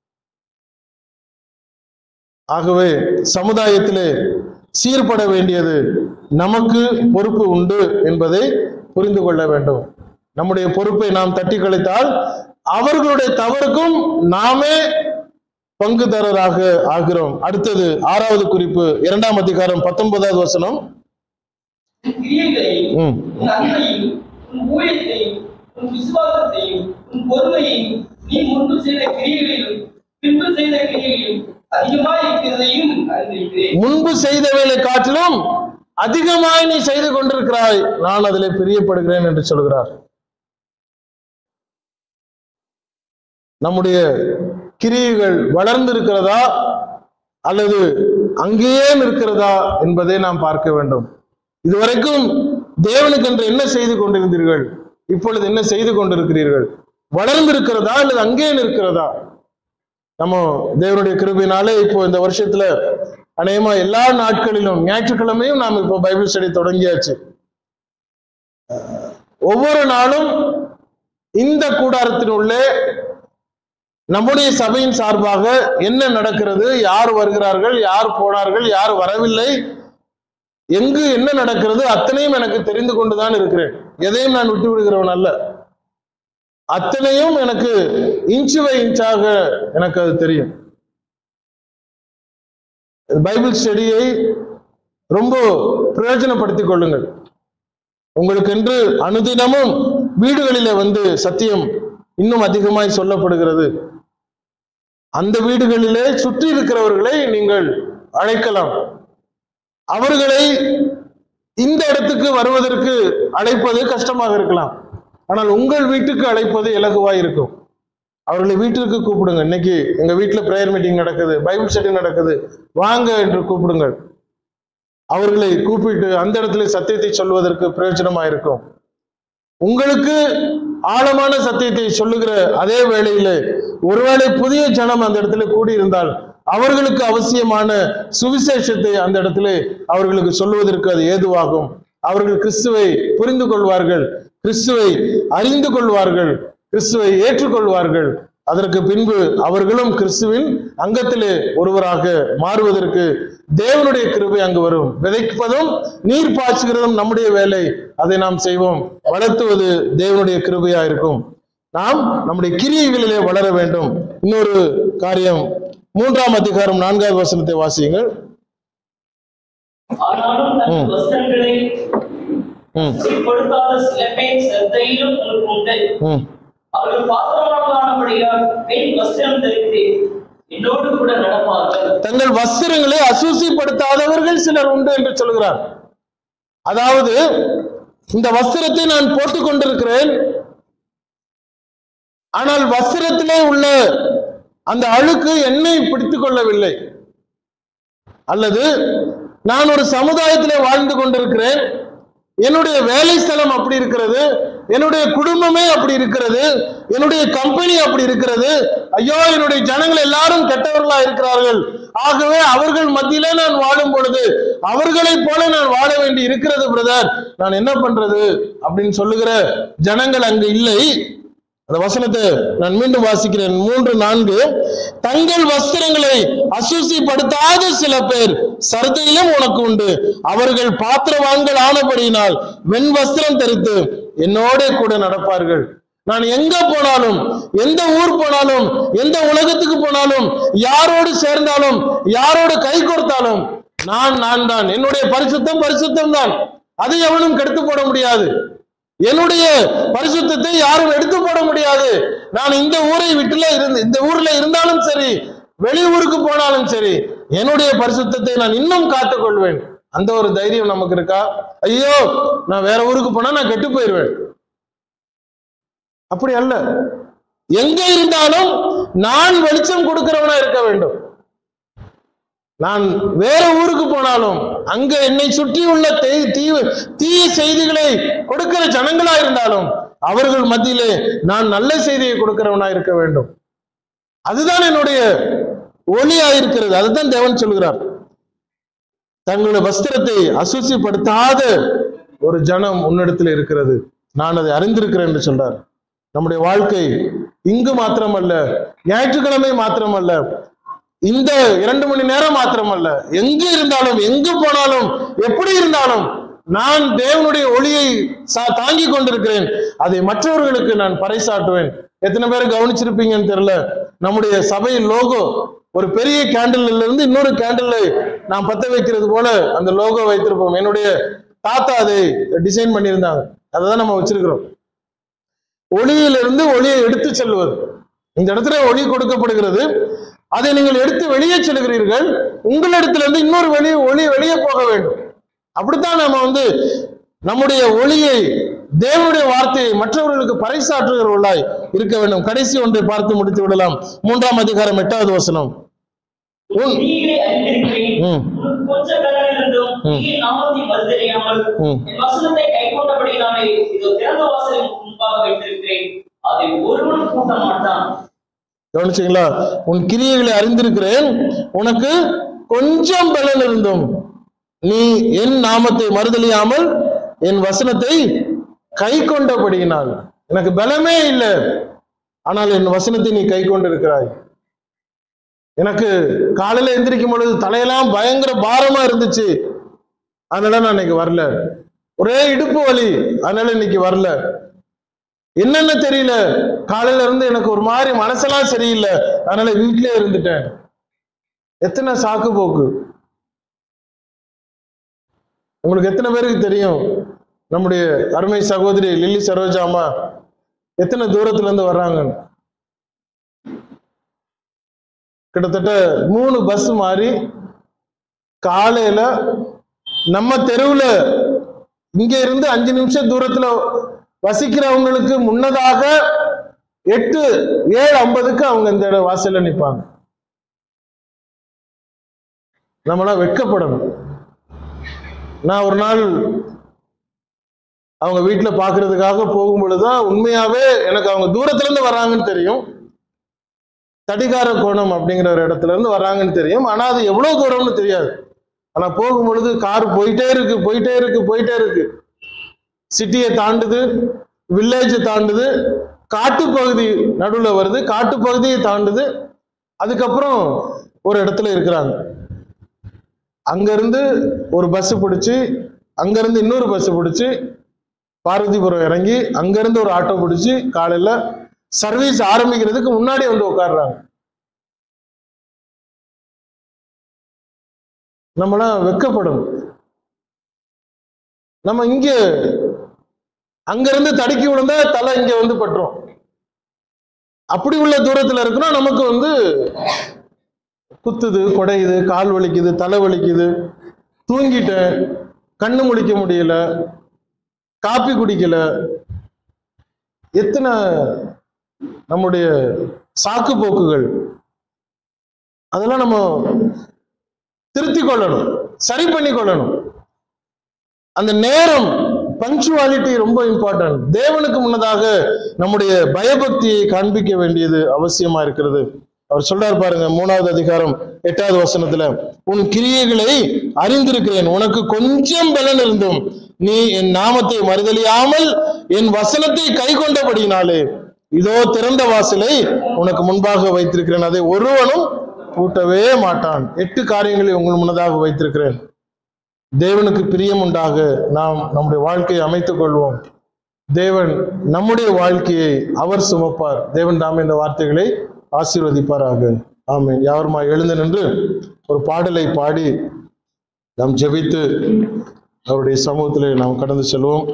ஆகவே சமுதாயத்திலே சீர்பட வேண்டியது நமக்கு பொறுப்பு உண்டு என்பதை புரிந்து கொள்ள வேண்டும் நம்முடைய பொறுப்பை நாம் தட்டி கழித்தால் அவர்களுடைய தவறுக்கும் நாமே பங்குதாரராக ஆகிறோம் அடுத்தது ஆறாவது குறிப்பு இரண்டாம் அதிகாரம் பத்தொன்பதாவது வசனம் உன் கிரியைகளையும் ம். உன் அன்பையும் உன் ஊழியத்தையும் உன் விசுவாசத்தையும் உன் பொறுமையையும் நீ முன்பு செய்த கிரியைகளிலும் பின்பு செய்த கிரியைகளிலும் அதிகமாய் இருக்கிறதையும் அறிந்திருக்கிறேன் முன்பு செய்தவைகளை காட்டிலும் அதிகமாய் நீ செய்து கொண்டிருக்கிறாய் நான் அதிலே பிரியப்படுகிறேன் என்று சொல்கிறார் நம்முடைய கிரியைகள் வளர்ந்து இருக்கிறதா அல்லது அங்கேயே நிற்கிறதா என்பதை நாம் பார்க்க வேண்டும் இதுவரைக்கும் தேவனுக்கு என்று என்ன செய்து கொண்டிருந்தீர்கள் இப்பொழுது என்ன செய்து கொண்டிருக்கிறீர்கள் வளர்ந்து இருக்கிறதா அல்லது அங்கேயே நிற்கிறதா நம்ம தேவனுடைய கிருபையினாலே இப்போ இந்த வருஷத்துல அநேகமா எல்லா நாட்களிலும் ஞாயிற்றுக்கிழமையும் நாம் இப்போ பைபிள் ஸ்டடி தொடங்கியாச்சு அஹ் ஒவ்வொரு நாளும் இந்த கூடாரத்தினுள்ளே நம்முடைய சபையின் சார்பாக என்ன நடக்கிறது யார் வருகிறார்கள் யார் போனார்கள் யார் வரவில்லை எங்கு என்ன நடக்கிறது அத்தனையும் எனக்கு தெரிந்து கொண்டுதான் இருக்கிறேன் எதையும் நான் விட்டு விடுகிறவன் அல்ல அத்தனையும் எனக்கு இன்ச்சு பை இன்ச்சாக எனக்கு அது தெரியும் பைபிள் ஸ்டடியை ரொம்ப பிரயோஜனப்படுத்திக் கொள்ளுங்கள் உங்களுக்கென்று அனுதினமும் வீடுகளிலே வந்து சத்தியம் இன்னும் அதிகமாய் சொல்லப்படுகிறது அந்த வீடுகளிலே சுற்றி இருக்கிறவர்களை நீங்கள் அழைக்கலாம் அவர்களை இந்த இடத்துக்கு வருவதற்கு அழைப்பது கஷ்டமாக இருக்கலாம் ஆனால் உங்கள் வீட்டுக்கு அழைப்பது இலகுவாய் இருக்கும் அவர்களை வீட்டிற்கு கூப்பிடுங்க இன்னைக்கு எங்க வீட்டுல பிரேயர் மீட்டிங் நடக்குது பைபிள் ஸ்டடி நடக்குது வாங்க என்று கூப்பிடுங்கள் அவர்களை கூப்பிட்டு அந்த இடத்துல சத்தியத்தை சொல்வதற்கு பிரயோஜனமா இருக்கும் உங்களுக்கு ஆழமான சத்தியத்தை சொல்லுகிற அதே வேளையில ஒருவேளை புதிய ஜனம் அந்த இடத்துல கூடியிருந்தால் அவர்களுக்கு அவசியமான சுவிசேஷத்தை அந்த இடத்துல அவர்களுக்கு சொல்லுவதற்கு அது ஏதுவாகும் அவர்கள் கிறிஸ்துவை புரிந்து கொள்வார்கள் கிறிஸ்துவை அறிந்து கொள்வார்கள் கிறிஸ்துவை ஏற்றுக்கொள்வார்கள் அதற்கு பின்பு அவர்களும் கிறிஸ்துவின் அங்கத்திலே ஒருவராக மாறுவதற்கு தேவனுடைய கிருபை அங்கு வரும் விதைப்பதும் நீர் பாய்ச்சுகிறதும் நம்முடைய வேலை அதை நாம் செய்வோம் வளர்த்துவது தேவனுடைய கிருபையா இருக்கும் நாம் நம்முடைய கிரியைகளிலே வளர வேண்டும் இன்னொரு காரியம் மூன்றாம் அதிகாரம் நான்காவது வசனத்தை வாசியுங்கள் ஆனாலும் தன் ம். வஸ்திரங்களை ம் சிறைப்படுத்தாத சில பேர் சிரத்தையிலும் உங்களுக்கு உண்டு ம் அவர்கள் பாத்திரமானபடியால் பெண் வஸ்திரம் தரித்து என்னோடு கூட நடப்பார்கள் தங்கள் வஸ்திரங்களை அசூசிப்படுத்தாதவர்கள் சிலர் உண்டு என்று சொல்கிறார் அதாவது இந்த வஸ்திரத்தை நான் போட்டுக் கொண்டிருக்கிறேன் ஆனால் வஸ்திரத்திலே உள்ள அந்த அழுக்கு என்னை பிடித்துக் கொள்ளவில்லை அல்லது நான் ஒரு சமுதாயத்திலே வாழ்ந்து கொண்டிருக்கிறேன் என்னுடைய வேலை ஸ்தலம் அப்படி இருக்கிறது என்னுடைய குடும்பமே அப்படி இருக்கிறது என்னுடைய கம்பெனி அப்படி இருக்கிறது ஐயோ என்னுடைய ஜனங்கள் எல்லாரும் கெட்டவர்களா இருக்கிறார்கள் ஆகவே அவர்கள் மத்தியிலே நான் வாழும் பொழுது அவர்களைப் போல நான் வாழ வேண்டி இருக்கிறது பிரதர் நான் என்ன பண்றது அப்படின்னு சொல்லுகிற ஜனங்கள் அங்கு இல்லை அந்த வசனத்தை நான் மீண்டும் வாசிக்கிறேன் மூன்று நான்கு தங்கள் வஸ்திரங்களை அசூசிப்படுத்தாத சில பேர் சர்தையிலும் உனக்கு உண்டு அவர்கள் பாத்திரவான்கள் ஆனபடியினால் வெண் வஸ்திரம் தரித்து என்னோட கூட நடப்பார்கள் நான் எங்க போனாலும் எந்த ஊர் போனாலும் எந்த உலகத்துக்கு போனாலும் யாரோடு சேர்ந்தாலும் யாரோடு கை கோர்த்தாலும் நான் நான் தான் என்னுடைய பரிசுத்தம் பரிசுத்தம் தான் அதை எவனும் கெடுத்து போட முடியாது என்னுடைய பரிசுத்தத்தை யாரும் எடுத்து போட முடியாது நான் இந்த ஊரை விட்டுல இருந்து இந்த ஊர்ல இருந்தாலும் சரி வெளியூருக்கு போனாலும் சரி என்னுடைய பரிசுத்தத்தை நான் இன்னும் காத்துக் கொள்வேன் அந்த ஒரு தைரியம் நமக்கு இருக்கா ஐயோ நான் வேற ஊருக்கு போனா நான் கெட்டு போயிடுவேன் அப்படி அல்ல எங்க இருந்தாலும் நான் வெளிச்சம் கொடுக்கிறவனா இருக்க வேண்டும் நான் வேற ஊருக்கு போனாலும் அங்க என்னை சுற்றி உள்ள தீ- தீ- தீய செய்திகளை கொடுக்கிற ஜனங்களா இருந்தாலும் அவர்கள் மத்தியிலே நான் நல்ல செய்தியை கொடுக்கிறவனா இருக்க வேண்டும் அதுதான் என்னுடைய ஒளியா இருக்கிறது அதுதான் தேவன் சொல்கிறார் தங்களுடைய வஸ்திரத்தை அசுசிப்படுத்தாத ஒரு ஜனம் உன்னிடத்தில் இருக்கிறது நான் அதை அறிந்திருக்கிறேன் என்று சொல்றார் நம்முடைய வாழ்க்கை இங்கு மாத்திரமல்ல ஞாயிற்றுக்கிழமை மாத்திரமல்ல இந்த இரண்டு மணி நேரம் மாத்திரமல்ல எங்கு இருந்தாலும் எங்கு போனாலும் எப்படி இருந்தாலும் நான் தேவனுடைய ஒளியை சா- தாங்கிக் கொண்டிருக்கிறேன் அதை மற்றவர்களுக்கு நான் பறைசாட்டுவேன் எத்தனை பேர் கவனிச்சிருப்பீங்கன்னு தெரியல நம்முடைய சபையின் லோகோ ஒரு பெரிய கேண்டில்ல இருந்து இன்னொரு கேண்டில் நாம் பத்த வைக்கிறது போல அந்த லோகோ வைத்திருப்போம் என்னுடைய தாத்தா அதை டிசைன் பண்ணியிருந்தாங்க அதை தான் நம்ம வச்சிருக்கிறோம் ஒளியிலிருந்து ஒளியை எடுத்து செல்வது இந்த இடத்துல ஒளி கொடுக்கப்படுகிறது அதை நீங்கள் எடுத்து வெளியே செல்கிறீர்கள் உங்களிடத்திலிருந்து இன்னொரு வெளி ஒளி வெளியே போக வேண்டும் அப்படித்தான் நம்ம வந்து நம்முடைய ஒளியை தேவனுடைய வார்த்தையை மற்றவர்களுக்கு பறைசாற்றுகிறவர்களாய் இருக்க வேண்டும் கடைசி ஒன்றை பார்த்து முடித்து விடலாம் மூன்றாம் அதிகாரம் எட்டாவது வசனம் உன் நீங்களே அறிந்திருக்கிறேன் ம். உனக்கு கொஞ்ச கலனிருந்தும் ம். நீ நாமத்தை மறுதறியாமல் ம். என் வசனத்தை கைக்கொண்டபடினாலே இதோ திறந்த வாசலின் முன்பாக வைத்திருக்கிறேன் அதை ஒருவனும் கூட்ட மாட்டான் கவனிச்சீங்களா உன் கிரியைகளை அறிந்திருக்கிறேன் உனக்கு கொஞ்சம் பலன் இருந்தும் நீ என் நாமத்தை மறுதலியாமல் என் வசனத்தை கை கொண்டபடியினால் எனக்கு பலமே இல்லை ஆனால் என் வசனத்தை நீ கை கொண்டிருக்கிறாய் எனக்கு காலையில எந்திரிக்கும் பொழுது தலையெல்லாம் பயங்கர பாரமா இருந்துச்சு அதனால நான் இன்னைக்கு வரல ஒரே இடுப்பு வலி அதனால இன்னைக்கு வரல என்னென்ன தெரியல காலையில இருந்து எனக்கு ஒரு மாதிரி மனசெல்லாம் சரியில்லை அதனால வீட்டிலே இருந்துட்டேன் எத்தனை சாக்கு போக்கு உங்களுக்கு எத்தனை பேருக்கு தெரியும் நம்முடைய அருமை சகோதரி லில்லி சரோஜா அம்மா எத்தனை தூரத்துல இருந்து வர்றாங்க கிட்டத்தட்ட மூணு பஸ் மாறி காலையில நம்ம தெருவுல இங்க இருந்து அஞ்சு நிமிஷம் தூரத்துல வசிக்கிறவங்களுக்கு முன்னதாக எட்டு ஏழு ஐம்பதுக்கு அவங்க இந்த வாசல்ல நிப்பாங்க நம்மளாம் வெட்கப்படணும் நான் ஒரு நாள் அவங்க வீட்டுல பாக்குறதுக்காக போகும் பொழுதுதான் உண்மையாவே எனக்கு அவங்க தூரத்துல இருந்து வர்றாங்கன்னு தெரியும் தடிகார கோணம் அப்படிங்கிற ஒரு இடத்துல இருந்து வர்றாங்கன்னு தெரியும் ஆனா அது எவ்வளவு தூரம்னு தெரியாது ஆனா போகும் பொழுது கார் போயிட்டே இருக்கு போயிட்டே இருக்கு போயிட்டே இருக்கு சிட்டியை தாண்டுது வில்லேஜ் தாண்டுது காட்டுப்பகுதி நடுவுல வருது காட்டுப்பகுதியை தாண்டுது அதுக்கப்புறம் ஒரு இடத்துல இருக்கிறாங்க அங்கிருந்து ஒரு பஸ் பிடிச்சி அங்கிருந்து இன்னொரு பஸ் பிடிச்சி பார்வதிபுரம் இறங்கி அங்கிருந்து ஒரு ஆட்டோ பிடிச்சி காலையில சர்வீஸ் ஆரம்பிக்கிறதுக்கு முன்னாடி வந்து உட்கார்றாங்க நம்மளாம் வெக்கப்படணும் நம்ம இங்க அங்கிருந்து தடுக்கி விழுந்தா தலை இங்க வந்து பட்டுரும் அப்படி உள்ள தூரத்துல இருக்குன்னா நமக்கு வந்து குத்துது குடையுது கால் வலிக்குது தலை வலிக்குது தூங்கிட்டேன் கண்ணு முழிக்க முடியல காப்பி குடிக்கல எத்தனை நம்முடைய சாக்கு போக்குகள் அதெல்லாம் நம்ம திருத்தி கொள்ளணும் சரி பண்ணி கொள்ளணும் அந்த நேரம் பங்க்சுவாலிட்டி ரொம்ப இம்பார்ட்டன்ட் தேவனுக்கு முன்னதாக நம்முடைய பயபக்தியை காண்பிக்க வேண்டியது அவசியமா இருக்கிறது அவர் சொல்றாரு பாருங்க மூணாவது அதிகாரம் எட்டாவது வசனத்துல உன் கிரியைகளை அறிந்திருக்கிறேன் உனக்கு கொஞ்சம் பலன் இருந்தும் நீ என் நாமத்தை மறுதலியாமல் என் வசனத்தை கை கொண்டபடினாலே இதோ திறந்த வாசலை உனக்கு முன்பாக வைத்திருக்கிறேன் அதை ஒருவனும் பூட்டவே மாட்டான் எட்டு காரியங்களை உங்கள் முன்னதாக வைத்திருக்கிறேன் தேவனுக்கு பிரியம் உண்டாக நாம் நம்முடைய வாழ்க்கையை அமைத்துக் கொள்வோம் தேவன் நம்முடைய வாழ்க்கையை அவர் சுமப்பார் தேவன் தாமே இந்த வார்த்தைகளை ஆசீர்வதிப்பாராக ஆமென் யாருமா எழுந்து நின்று ஒரு பாடலை பாடி நாம் ஜெபித்து அவருடைய சமூகத்திலே நாம் கடந்து செல்வோம்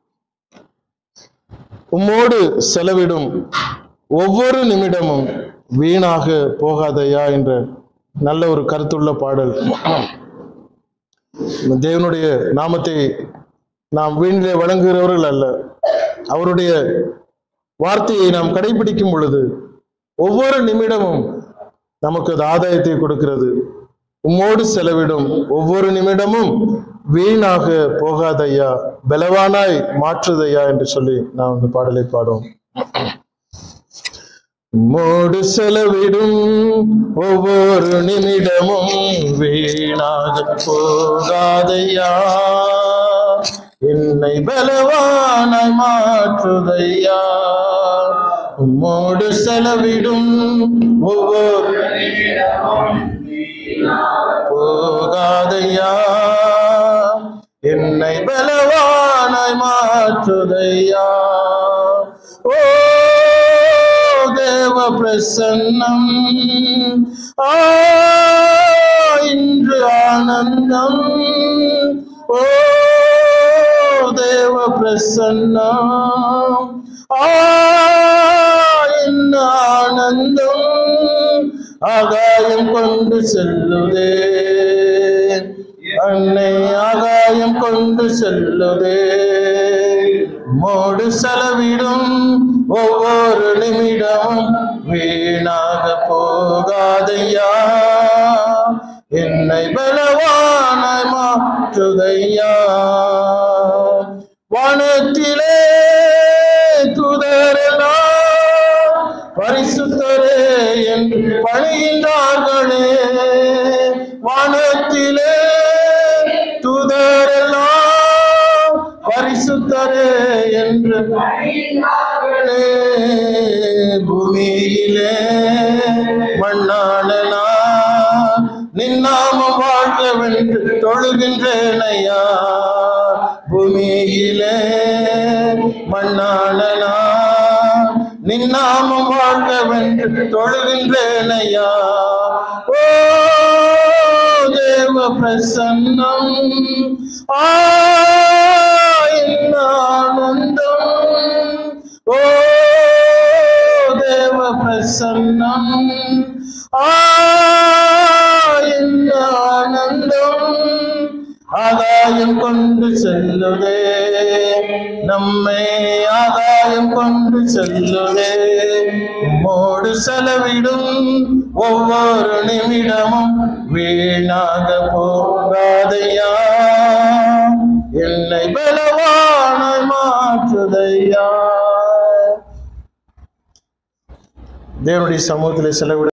உம்மோடு செலவிடும் ஒவ்வொரு நிமிடமும் வீணாக போகாதையா என்ற நல்ல ஒரு கருத்துள்ள பாடல் தேவனுடைய நாமத்தை நாம் வீணிலே வழங்குகிறவர்கள் அல்ல அவருடைய வார்த்தையை நாம் கடைபிடிக்கும் பொழுது ஒவ்வொரு நிமிடமும் நமக்கு அது ஆதாயத்தை கொடுக்கிறது உம்மோடு செலவிடும் ஒவ்வொரு நிமிடமும் வீணாக போகாதையா பலவானாய் மாற்றுதையா என்று சொல்லி நாம் இந்த பாடலை பாடுவோம் மோடு செலவிடும் ஒவ்வொரு நிமிடமும் வீணாக போகாதையா என்னை பலவானாய் மாற்றுதையா உம்மோடு செலவிடும் ஒவ்வொரு போகாதையா என்னை பலவானாய் மாற்றுதையா ஓ தேவ பிரசன்னம் ஆ இன்று ஆனந்தம் ஓ தேவ பிரசன்னம் ஆ என்ன ஆனந்தம் ஆகாயம் கொண்டு செல்லுதே அன்னை ஆகாயம் கொண்டு செல்லுதே மோடு செலவிடும் ஒவ்வொரு நிமிடமும் வீணாக போகாதையா என்னை பலவானாய் மாற்றுதையா வானத்திலே துதரெல்லாம் பரிசுத்தரே என்று பணிகின்றார்களே வானத்திலே துதரெல்லாம் பரிசுத்தரே என்று பணிகின்றார்களே பூமியிலே மண்ணான நான் நின்னாமம் வாழ்கவென்று தொழுகின்றேனையா பூமியிலே மண்ணான நான் நின்னாமம் வாழ்கவென்று தொழுகின்றேனையா ஓ தேவ பிரசன்னம் ஆ என்ன ஆனந்தம் ஓ தேவ பிரசன்னம் ஆ என்ன ஆனந்தம் ஆதாயம் கொண்டு செல்லுதே நம்மை ஆதாயம் கொண்டு செல்லுதே உம்மோடு செலவிடும் ஒவ்வொரு நிமிடமும் வீணாக போகாதையா என்னை பலவான மாற்றுதையா தேவனுடைய சமூகத்தில் செலவிட